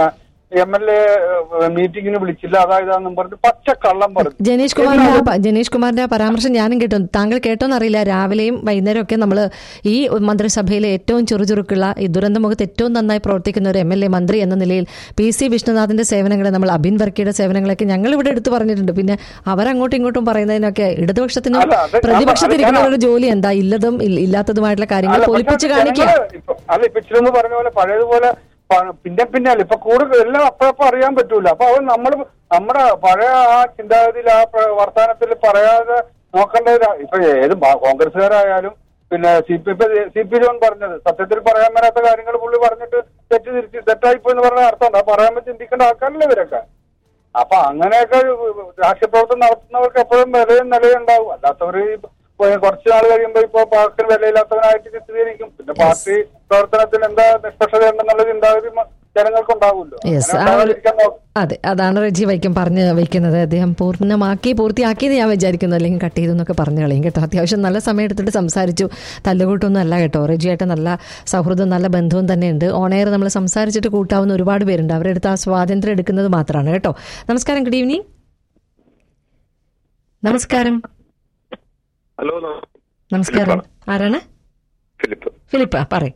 എം എൽ എ മീറ്റിംഗിന് വിളിച്ചില്ല അതായതാന്നും പറഞ്ഞ് പച്ചക്കള്ളം പറഞ്ഞു ജനീഷ് കുമാറിന്റെ ആ പ- ജനീഷ് കുമാറിന്റെ ആ പരാമർശം ഞാനും കേട്ടു താങ്കൾ കേട്ടോന്നറിയില്ല രാവിലെയും വൈകുന്നേരം ഒക്കെ നമ്മൾ ഈ മന്ത്രിസഭയിലെ ഏറ്റവും ചുറുചുറുക്കുള്ള ഈ ദുരന്തമുഖത്ത് ഏറ്റവും നന്നായി പ്രവർത്തിക്കുന്ന ഒരു എം എൽ എ മന്ത്രി എന്ന നിലയിൽ പി സി വിഷ്ണുനാഥിന്റെ സേവനങ്ങളെ നമ്മൾ അബിൻ വർക്കിയുടെ സേവനങ്ങളൊക്കെ ഞങ്ങൾ ഇവിടെ എടുത്തു പറഞ്ഞിട്ടുണ്ട് പിന്നെ അവരങ്ങോട്ടും ഇങ്ങോട്ടും പറയുന്നതിനൊക്കെ ഇടതുപക്ഷത്തിനും അല്ല, അത് പ്രതിപക്ഷത്തിരിക്കുന്നവരുടെ ജോലി എന്താ ഇല്ലതും ഇല്ല- ഇല്ലാത്തതുമായിട്ടുള്ള കാര്യങ്ങൾ അല്ല, പൊലിപ്പിച്ച് പക്ഷേ കാണിക്കുക ജനങ്ങള് ഇപ്പൊ അല്ല ഇപ്പൊ ഇച്ചിരി പറഞ്ഞ പോലെ പഴയതുപോലെ പ- പിന്നെ പിന്നെ അല്ല ഇപ്പൊ കൂടുതൽ എല്ലാം അപ്പഴപ്പം അറിയാൻ പറ്റൂല അപ്പൊ അത് നമ്മൾ നമ്മുടെ പഴയ ആ ചിന്താഗതിയിൽ ആ പ്ര- വർത്തമാനത്തിൽ പറയാതെ നോക്കേണ്ട ഒരു- ഇപ്പൊ ഏത് ബ- കോൺഗ്രസ്സുകാരായാലും പിന്നെ സി പി ഇപ്പൊ സി പി ജോൺ പറഞ്ഞത് സത്യത്തിൽ പറയാൻ വരാത്ത കാര്യങ്ങൾ പുള്ളി പറഞ്ഞിട്ട് തെറ്റ് തിരിച്ച് തെറ്റായിപ്പോ എന്ന് പറഞ്ഞ അർത്ഥമുണ്ട് അത് പറയാൻ ചിന്തിക്കേണ്ട ആൾക്കാരല്ലേ ഇവരൊക്കെ അപ്പൊ അങ്ങനെയൊക്കെ രാഷ്ട്രീയ പ്രവർത്തനം നടത്തുന്നവർക്ക് എപ്പോഴും വിലയും നിലയും ഉണ്ടാവും അല്ലാത്തവര് ഈ ഇപ്പൊ കുറച്ച് നാൾ കഴിയുമ്പോ ഇപ്പൊ പാർട്ടിന് വിലയില്ലാത്തവനായിട്ട് ചിത്രീകരിക്കും പിന്നെ പാർട്ടി പ്രവർത്തനത്തിൽ എന്താ നിഷ്പക്ഷത ഉണ്ടെന്നുള്ള ചിന്താഗതി മ- ജനങ്ങൾക്കുണ്ടാവുമല്ലോ യെസ് അങ്ങനെ ആ ഒരു ഉണ്ടാവാതിരിക്കാൻ നോക്കും അതെ അതാണ് റെജി വൈക്കം പറഞ്ഞു വയ്ക്കുന്നത് അദ്ദേഹം പൂർണ്ണമാക്കി പൂർത്തിയാക്കിയെന്ന് ഞാൻ വിചാരിക്കുന്നു അല്ലെങ്കിൽ കട്ട് ചെയ്തു എന്നൊക്കെ പറഞ്ഞു കളയും കേട്ടോ അത്യാവശ്യം നല്ല സമയം എടുത്തിട്ട് സംസാരിച്ചു തല്ലുകൂട്ടൊന്നും അല്ല കേട്ടോ റെജിയായിട്ട് നല്ല സൗഹൃദം നല്ല ബന്ധവും തന്നെയുണ്ട് ഓണയർ നമ്മൾ സംസാരിച്ചിട്ട് കൂട്ടാവുന്ന ഒരുപാട് പേരുണ്ട് അവരെടുത്ത് ആ സ്വാതന്ത്ര്യം എടുക്കുന്നത് മാത്രമാണ് കേട്ടോ നമസ്കാരം ഗുഡ് ഈവനിങ് നമസ്കാരം ഹലോ നമസ്കാരം ആരാണ് ഫിലിപ്പ് ഫിലിപ്പ് പറയും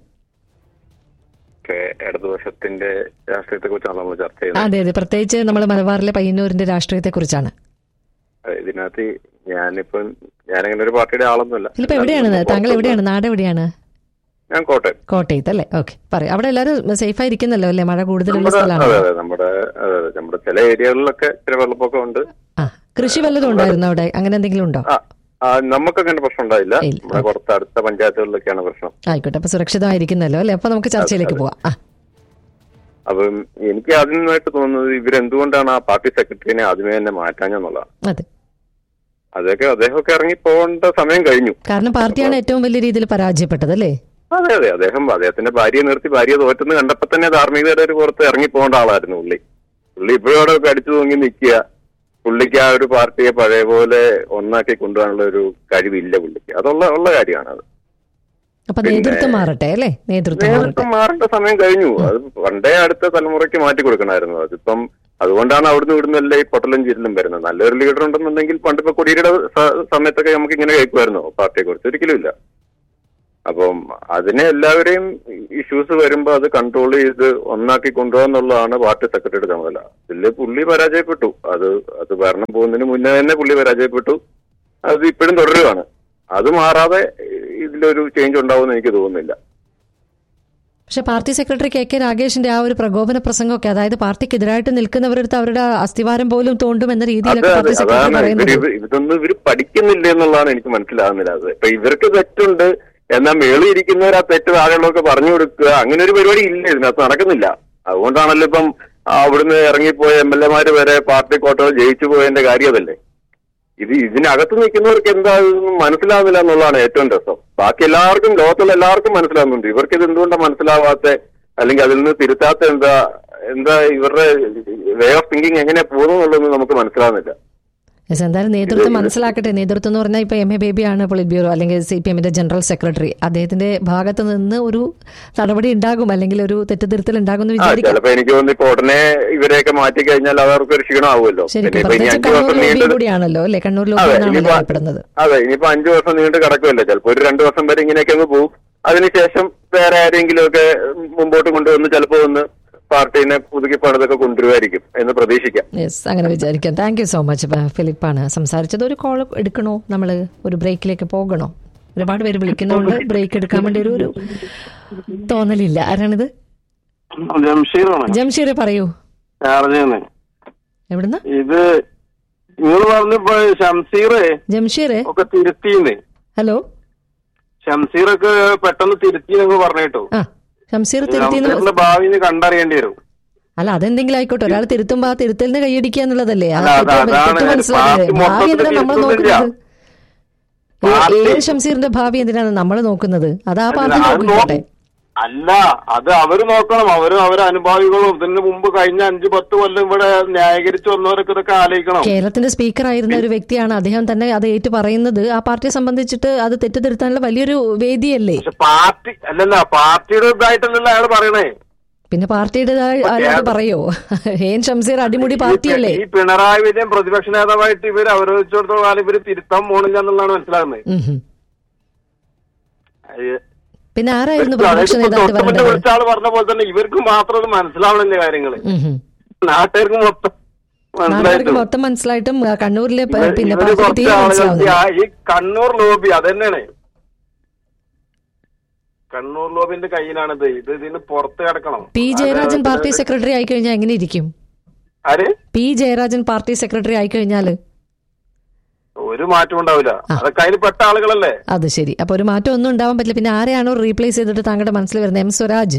ഒക്കെ ഇടതുപക്ഷത്തിന്റെ രാഷ്ട്രീയത്തെ കുറിച്ചാണ് നമ്മൾ ചർച്ച ചെയ്യുന്നത് അതെ അതെ പ്രത്യേകിച്ച് നമ്മൾ മലബാറിലെ പയ്യന്നൂരിന്റെ രാഷ്ട്രീയത്തെക്കുറിച്ചാണ് അതെ, ഇതിനകത്ത് ഞാനിപ്പം ഞാനങ്ങനെ ഒരു പാർട്ടിയുടെ ആളൊന്നുമല്ല ഫിലിപ്പ് എവിടെയാണ് താങ്കൾ എവിടെയാണ് നാട് എവിടെയാണ് ഞാൻ കോട്ടയം കോട്ടയത്ത് അല്ലേ ഓക്കെ പറയും അവിടെ എല്ലാവരും സേഫ് ആയിരിക്കുന്നല്ലോ അല്ലേ മഴ കൂടുതലുള്ള നമ്മുടെ അതെ സ്ഥലമാണ് അതെ നമ്മുടെ അതെ അതെ നമ്മുടെ ചില ഏരിയകളിലൊക്കെ ചില വെള്ളപ്പൊക്കം ഉണ്ട് ആ കൃഷി വല്ലതും ഉണ്ടായിരുന്നു അവിടെ അങ്ങനെ എന്തെങ്കിലും ഉണ്ടോ ആ ആ, നമുക്കങ്ങനെ പ്രശ്നം ഉണ്ടായില്ല ഇല്ല. നമ്മുടെ കുറച്ച് അടുത്ത പഞ്ചായത്തുകളിലൊക്കെയാണ് പ്രശ്നം ആയിക്കോട്ടെ അപ്പൊ സുരക്ഷിതമായിരിക്കുന്നല്ലോ അല്ലേ അപ്പൊ നമുക്ക് ചർച്ചയിലേക്ക് പോവാം ആ അപ്പം എനിക്ക് ആദ്യമായിട്ട് തോന്നുന്നത് ഇവരെന്തുകൊണ്ടാണ് ആ പാർട്ടി സെക്രട്ടറിനെ ആദ്യമേ തന്നെ മാറ്റാഞ്ഞെന്നുള്ളതാണ് അതെ അതൊക്കെ അദ്ദേഹമൊക്കെ ഇറങ്ങി പോകേണ്ട സമയം കഴിഞ്ഞു കാരണം പാർട്ടിയാണ് ഏറ്റവും വലിയ രീതിയിൽ പരാജയപ്പെട്ടത് അല്ലേ അതെ അതെ അദ്ദേഹം അദ്ദേഹത്തിന്റെ ഭാര്യയെ നിർത്തി ഭാര്യ തോറ്റെന്ന് കണ്ടപ്പോ തന്നെ ധാർമ്മികതയുടെ ഒരു പുറത്ത് ഇറങ്ങി പോകേണ്ട ആളായിരുന്നു പുള്ളി പുള്ളി ഇപ്പോഴും അവിടെ ഒക്കെ അടിച്ചു തൂങ്ങി നിൽക്കുക പുള്ളിക്ക് ആ ഒരു പാർട്ടിയെ പഴയ പോലെ ഒന്നാക്കി കൊണ്ടുപോകാനുള്ള ഒരു കഴിവില്ല പുള്ളിക്ക് അതുള്ള ഉള്ള കാര്യമാണ് അത് അപ്പൊ നേതൃത്വം മാറട്ടെ അല്ലേ നേതൃത്വം മാറട്ടെ നേതൃത്വം മാറേണ്ട സമയം കഴിഞ്ഞു അത് പണ്ടേ അടുത്ത തലമുറയ്ക്ക് മാറ്റി കൊടുക്കണമായിരുന്നു അതിപ്പം അതുകൊണ്ടാണ് അവിടുന്ന് ഇവിടുന്ന് എല്ലാം ഈ പൊട്ടലും ചീരലും വരുന്നത് നല്ലൊരു ലീഡർ ഉണ്ടെന്നുണ്ടെങ്കിൽ പണ്ടിപ്പോ കൊടിയുടെ സ- സമയത്തൊക്കെ നമുക്ക് ഇങ്ങനെ കേൾക്കുമായിരുന്നോ പാർട്ടിയെ കുറിച്ച് ഒരിക്കലും ഇല്ല അപ്പം അതിനെ എല്ലാവരെയും ഇഷ്യൂസ് വരുമ്പോ അത് കൺട്രോൾ ചെയ്ത് ഒന്നാക്കി കൊണ്ടുപോകാന്നുള്ളതാണ് പാർട്ടി സെക്രട്ടറിയുടെ ചുമതല ഇതില് പുള്ളി പരാജയപ്പെട്ടു അത് അത് ഭരണം പോകുന്നതിന് മുന്നേ തന്നെ പുള്ളി പരാജയപ്പെട്ടു അത് ഇപ്പോഴും തുടരുകയാണ് അത് മാറാതെ ഇതിലൊരു ചേഞ്ച് ഉണ്ടാവുമെന്ന് എനിക്ക് തോന്നുന്നില്ല പക്ഷെ പാർട്ടി സെക്രട്ടറി കെ കെ രാഗേഷിന്റെ ആ ഒരു പ്രകോപന പ്രസംഗമൊക്കെ അതായത് പാർട്ടിക്കെതിരായിട്ട് നിൽക്കുന്നവരടുത്ത് അവരുടെ അസ്ഥിവാരം പോലും തോണ്ടും എന്ന അതെ രീതിയിലൊക്കെ അതെ പാർട്ടി സെക്രട്ടറി അതാണ് ഇവര് പറയുന്നത് ഇവ- ഇതൊന്നും ഇവര് പഠിക്കുന്നില്ല എന്നുള്ളതാണ് എനിക്ക് മനസ്സിലാകുന്നില്ല അത് ഇപ്പൊ ഇവർക്ക് തെറ്റുണ്ട് എന്നാൽ മേളിൽ ഇരിക്കുന്നവർ ആ തെറ്റ് താഴെയുള്ളവർക്ക് പറഞ്ഞു കൊടുക്കുക അങ്ങനെ ഒരു പരിപാടി ഇല്ല ഇതിനകത്ത് നടക്കുന്നില്ല അതുകൊണ്ടാണല്ലോ ഇപ്പം അവിടുന്ന് ഇറങ്ങിപ്പോയ എം എൽ എമാര് വരെ പാർട്ടി കോട്ടകൾ ജയിച്ചു പോയതിന്റെ കാര്യം അതല്ലേ ഇത് ഇതിനകത്ത് നിൽക്കുന്നവർക്ക് എന്താ ഇതൊന്നും മനസ്സിലാവുന്നില്ല എന്നുള്ളതാണ് ഏറ്റവും രസം ബാക്കി എല്ലാവർക്കും ലോകത്തുള്ള എല്ലാവർക്കും മനസ്സിലാവുന്നുണ്ട് ഇവർക്ക് ഇത് എന്തുകൊണ്ടാണ് മനസ്സിലാവാത്ത അല്ലെങ്കിൽ അതിൽ നിന്ന് തിരുത്താത്ത എന്താ എന്താ ഇവരുടെ വേ ഓഫ് തിങ്കിങ് എങ്ങനെ പോകുന്നു എന്നുള്ളതൊന്നും നമുക്ക് മനസ്സിലാവുന്നില്ല യെസ്, എന്തായാലും നേതൃത്വം മനസ്സിലാക്കട്ടെ നേതൃത്വം എന്ന് പറഞ്ഞാൽ ഇപ്പൊ എം എ ബേബിയാണ് പൊളിറ്റ് ബ്യൂറോ അല്ലെങ്കിൽ സി പി എമ്മിന്റെ ജനറൽ സെക്രട്ടറി അദ്ദേഹത്തിന്റെ ഭാഗത്ത് നിന്ന് ഒരു നടപടി ഉണ്ടാകും അല്ലെങ്കിൽ ഒരു തെറ്റുതിരുത്തൽ ഉണ്ടാകും എന്ന് ആ വിചാരിക്കാം ചിലപ്പോ എനിക്ക് തോന്നുന്നു ഇപ്പൊ ഉടനെ ഇവരെയൊക്കെ മാറ്റി കഴിഞ്ഞാൽ അവർക്ക് ഒരു ക്ഷീണമാവുമല്ലോ ശരിക്കും പിന്നെ ഇപ്പൊ ഇനി പ്രത്യേകിച്ച് അഞ്ചു കണ്ണൂർ വർഷം ലോബിയും നീണ്ടു കൂടിയാണല്ലോ അല്ലെ കണ്ണൂർ അതെ ലോബിയാണല്ലോ ഇനിയിപ്പോ അറിയപ്പെടുന്നത് അതെ ഇനിയിപ്പോ അഞ്ചു വർഷം നീണ്ടു കിടക്കുമല്ലോ ചിലപ്പോ ഒരു രണ്ടു വർഷം വരെ ഇങ്ങനെയൊക്കെ അങ്ങ് പോകും അതിനുശേഷം വേറെ ആരെങ്കിലും ഒക്കെ മുമ്പോട്ട് കൊണ്ടുവന്ന് ചിലപ്പോ ഒന്ന് പാർട്ടീനെ പുതുക്കി പണിതൊക്കെ കൊണ്ടുവരുമായിരിക്കും എന്ന് പ്രതീക്ഷിക്കാം യെസ് അങ്ങനെ വിചാരിക്കാം താങ്ക് യു സോ മച്ച് ഫിലിപ്പാണ് സംസാരിച്ചത് ഒരു കോൾ എടുക്കണോ നമ്മൾ ഒരു ബ്രേക്കിലേക്ക് പോകണോ ഒരുപാട് പേര് വിളിക്കുന്നതുകൊണ്ട് ബ്രേക്ക് എടുക്കാൻ വേണ്ടി ഒരു ഒരു തോന്നലില്ല ആരാണിത് ജംഷീറാണ് ജംഷീർ പറയൂ അറിഞ്ഞേ എവിടുന്ന് ഇത് നിങ്ങൾ പറഞ്ഞപ്പോ ഷംസീറ് ജംഷീർ ഒക്കെ തിരുത്തിന്ന് ഷംസീറൊക്കെ പെട്ടെന്ന് തിരുത്തി നിങ്ങൾ പറഞ്ഞിട്ടോ ആ ഷംസീർ തിരുത്തിന്ന് ഷംസീറിന്റെ ഭാവിന്ന് കണ്ടറിയേണ്ടി വരും അല്ല അതെന്തെങ്കിലും ആയിക്കോട്ടെ ഒരാൾ തിരുത്തുമ്പോ ആ തിരുത്തലിന് കൈയടിക്കുക എന്നുള്ളതല്ലേ ആ അല്ല, അത് തെറ്റ് അതാണ് തെറ്റ് മനസ്സിലാക്കില്ലേ പാർട്ടി ഭാവി എന്തിനാ മൊത്തത്തിൽ നമ്മൾ തിരുത്തുന്നില്ല. നോക്കുന്നത് ഏ- പാർട്ടി- ഏത് ഷംസീറിന്റെ ഭാവി എന്തിനാണ് നമ്മൾ നോക്കുന്നത് അത് ആ പാർട്ടി അല്ല, അത് നോക്കിക്കോട്ടെ നോ- അല്ല അത് അവര് നോക്കണം അവര് അവരെ അനുഭാവികളും ഇതിന് മുമ്പ് കഴിഞ്ഞ അഞ്ചു പത്ത് കൊല്ലം ഇവിടെ ന്യായീകരിച്ചു വന്നവരൊക്കെ ഇതൊക്കെ ആലോചിക്കണം കേരളത്തിന്റെ സ്പീക്കർ ആയിരുന്ന ഒരു വ്യക്തിയാണ് അദ്ദേഹം തന്നെ അത് ഏറ്റു പറയുന്നത് ആ പാർട്ടിയെ സംബന്ധിച്ചിട്ട് അത് തെറ്റിദ്ധരുത്താനുള്ള വലിയൊരു വേദിയല്ലേ പക്ഷെ പാർട്ടി അല്ലല്ല പാർട്ടിയുടെ ഇതായിട്ടല്ലല്ലോ അയാൾ പറയണേ പിന്നെ പാർട്ടിയുടെ ആരോട് പറയോ ഹേൻ ഷംസീർ അടിമുടി പാർട്ടിയല്ലേ ഈ പിണറായി വിജയൻ പ്രതിപക്ഷ നേതാവായിട്ട് ഇവർ അവരോധിച്ചിടത്തോളം കാലം ഇവര് തിരുത്താൻ പോണില്ല എന്നുള്ളതാണ് മനസ്സിലാകുന്നത് ഉം ഹും. അയ്യ. പിന്നെ ആരായിരുന്നു അതായത് പ്രതിപക്ഷ ഇപ്പൊ നേതാവായിട്ട് തൊട്ടുമുമ്പ് വരേണ്ടത് വിളിച്ച ആള് പറഞ്ഞ പോലെ തന്നെ ഇവർക്ക് മാത്രം അത് മനസ്സിലാവണില്ല കാര്യങ്ങള് ഉം ഹും. നാട്ടുകാർക്ക് മൊത്തം നാട്ടുകാർക്ക് മനസ്സിലായിട്ടും മൊത്തം മനസ്സിലായിട്ടും ആ, കണ്ണൂരിലെ പ- ഇവര് പിന്നെ ഇവര് പാർട്ടിക്ക് കുറച്ച് തീരെ ആളുകൾക്ക് മനസ്സിലാവുന്നില്ല ആ ഈ കണ്ണൂർ ലോബി അതന്നെയാണ് കണ്ണൂർ ലോബിന്റെ കയ്യിലാണിത് ഇത് ഇതിന് പുറത്ത് കിടക്കണം പി ജയരാജൻ അത് പാർട്ടി സെക്രട്ടറി ആയി കഴിഞ്ഞാൽ എങ്ങനെ ഇരിക്കും ആര് പി ജയരാജൻ പാർട്ടി സെക്രട്ടറി ആയി കഴിഞ്ഞാല് ഒരു മാറ്റം ഉണ്ടാവില്ല അതൊക്കെ അതിൽ പെട്ട ആളുകളല്ലേ അത് ശരി അപ്പൊ ഒരു മാറ്റം ഒന്നും ഉണ്ടാവാൻ പറ്റില്ല പിന്നെ ആരെയാണോ റീപ്ലേസ് ചെയ്തിട്ട് താങ്കളുടെ മനസ്സിൽ വരുന്നത് എം സ്വരാജ്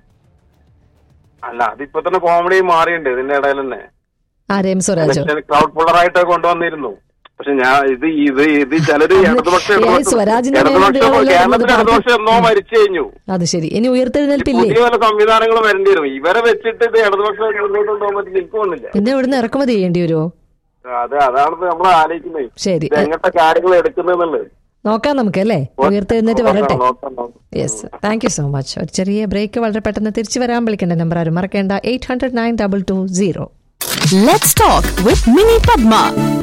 അല്ല അതിപ്പോ തന്നെ കോമഡി മാറിയുണ്ട് ഇതിന്റെ ഇടയിൽ തന്നെ ആരെ എം സ്വരാജോ ക്രൗഡ് പുള്ളറായിട്ട് കൊണ്ടുവന്നിരുന്നു പക്ഷെ ഞാൻ ഇത് ഇത് ഇത് ചിലര് ഇടതുപക്ഷം ഈ ഇടതുപക്ഷം സ്വരാജിന്റെ ഇടതുപക്ഷം മേലുള്ളവരല്ലേ കേരളത്തിൽ നമ്മള് ഇടതുപക്ഷം എന്നോ മരിച്ചു കഴിഞ്ഞു അത് ശരി ഇനി ഉയർത്തെഴുന്നേൽപ്പില്ലേ പുതിയ പല സംവിധാനങ്ങൾ വരേണ്ടി വരും ഇവരെ വെച്ചിട്ട് ഇത് ഇടതുപക്ഷം മുന്നോട്ട് കൊണ്ടുപോകാൻ പറ്റില്ല എനിക്ക് തോന്നുന്നില്ല പിന്നെ ഇവിടുന്ന് ഇറക്കുമതി ചെയ്യേണ്ടി വരുമോ അത് അതാണ് നമ്മൾ ആലോചിക്കുന്നത് ശരി ഇത് എങ്ങനത്തെ കാര്യങ്ങൾ എടുക്കുന്നുള്ളത് നോക്കാം നമുക്ക് അല്ലേ ഉയർത്തെഴുന്നേറ്റ് വരട്ടെ നോക്കാം, നോക്കാം. Yes thank you so much ഒരു ചെറിയ ബ്രേക്ക് വളരെ പെട്ടെന്ന് തിരിച്ചു വരാൻ വിളിക്കേണ്ട നമ്പർ ആരും മറക്കേണ്ട eight hundred nine double two zero Let's talk with Mini Padma.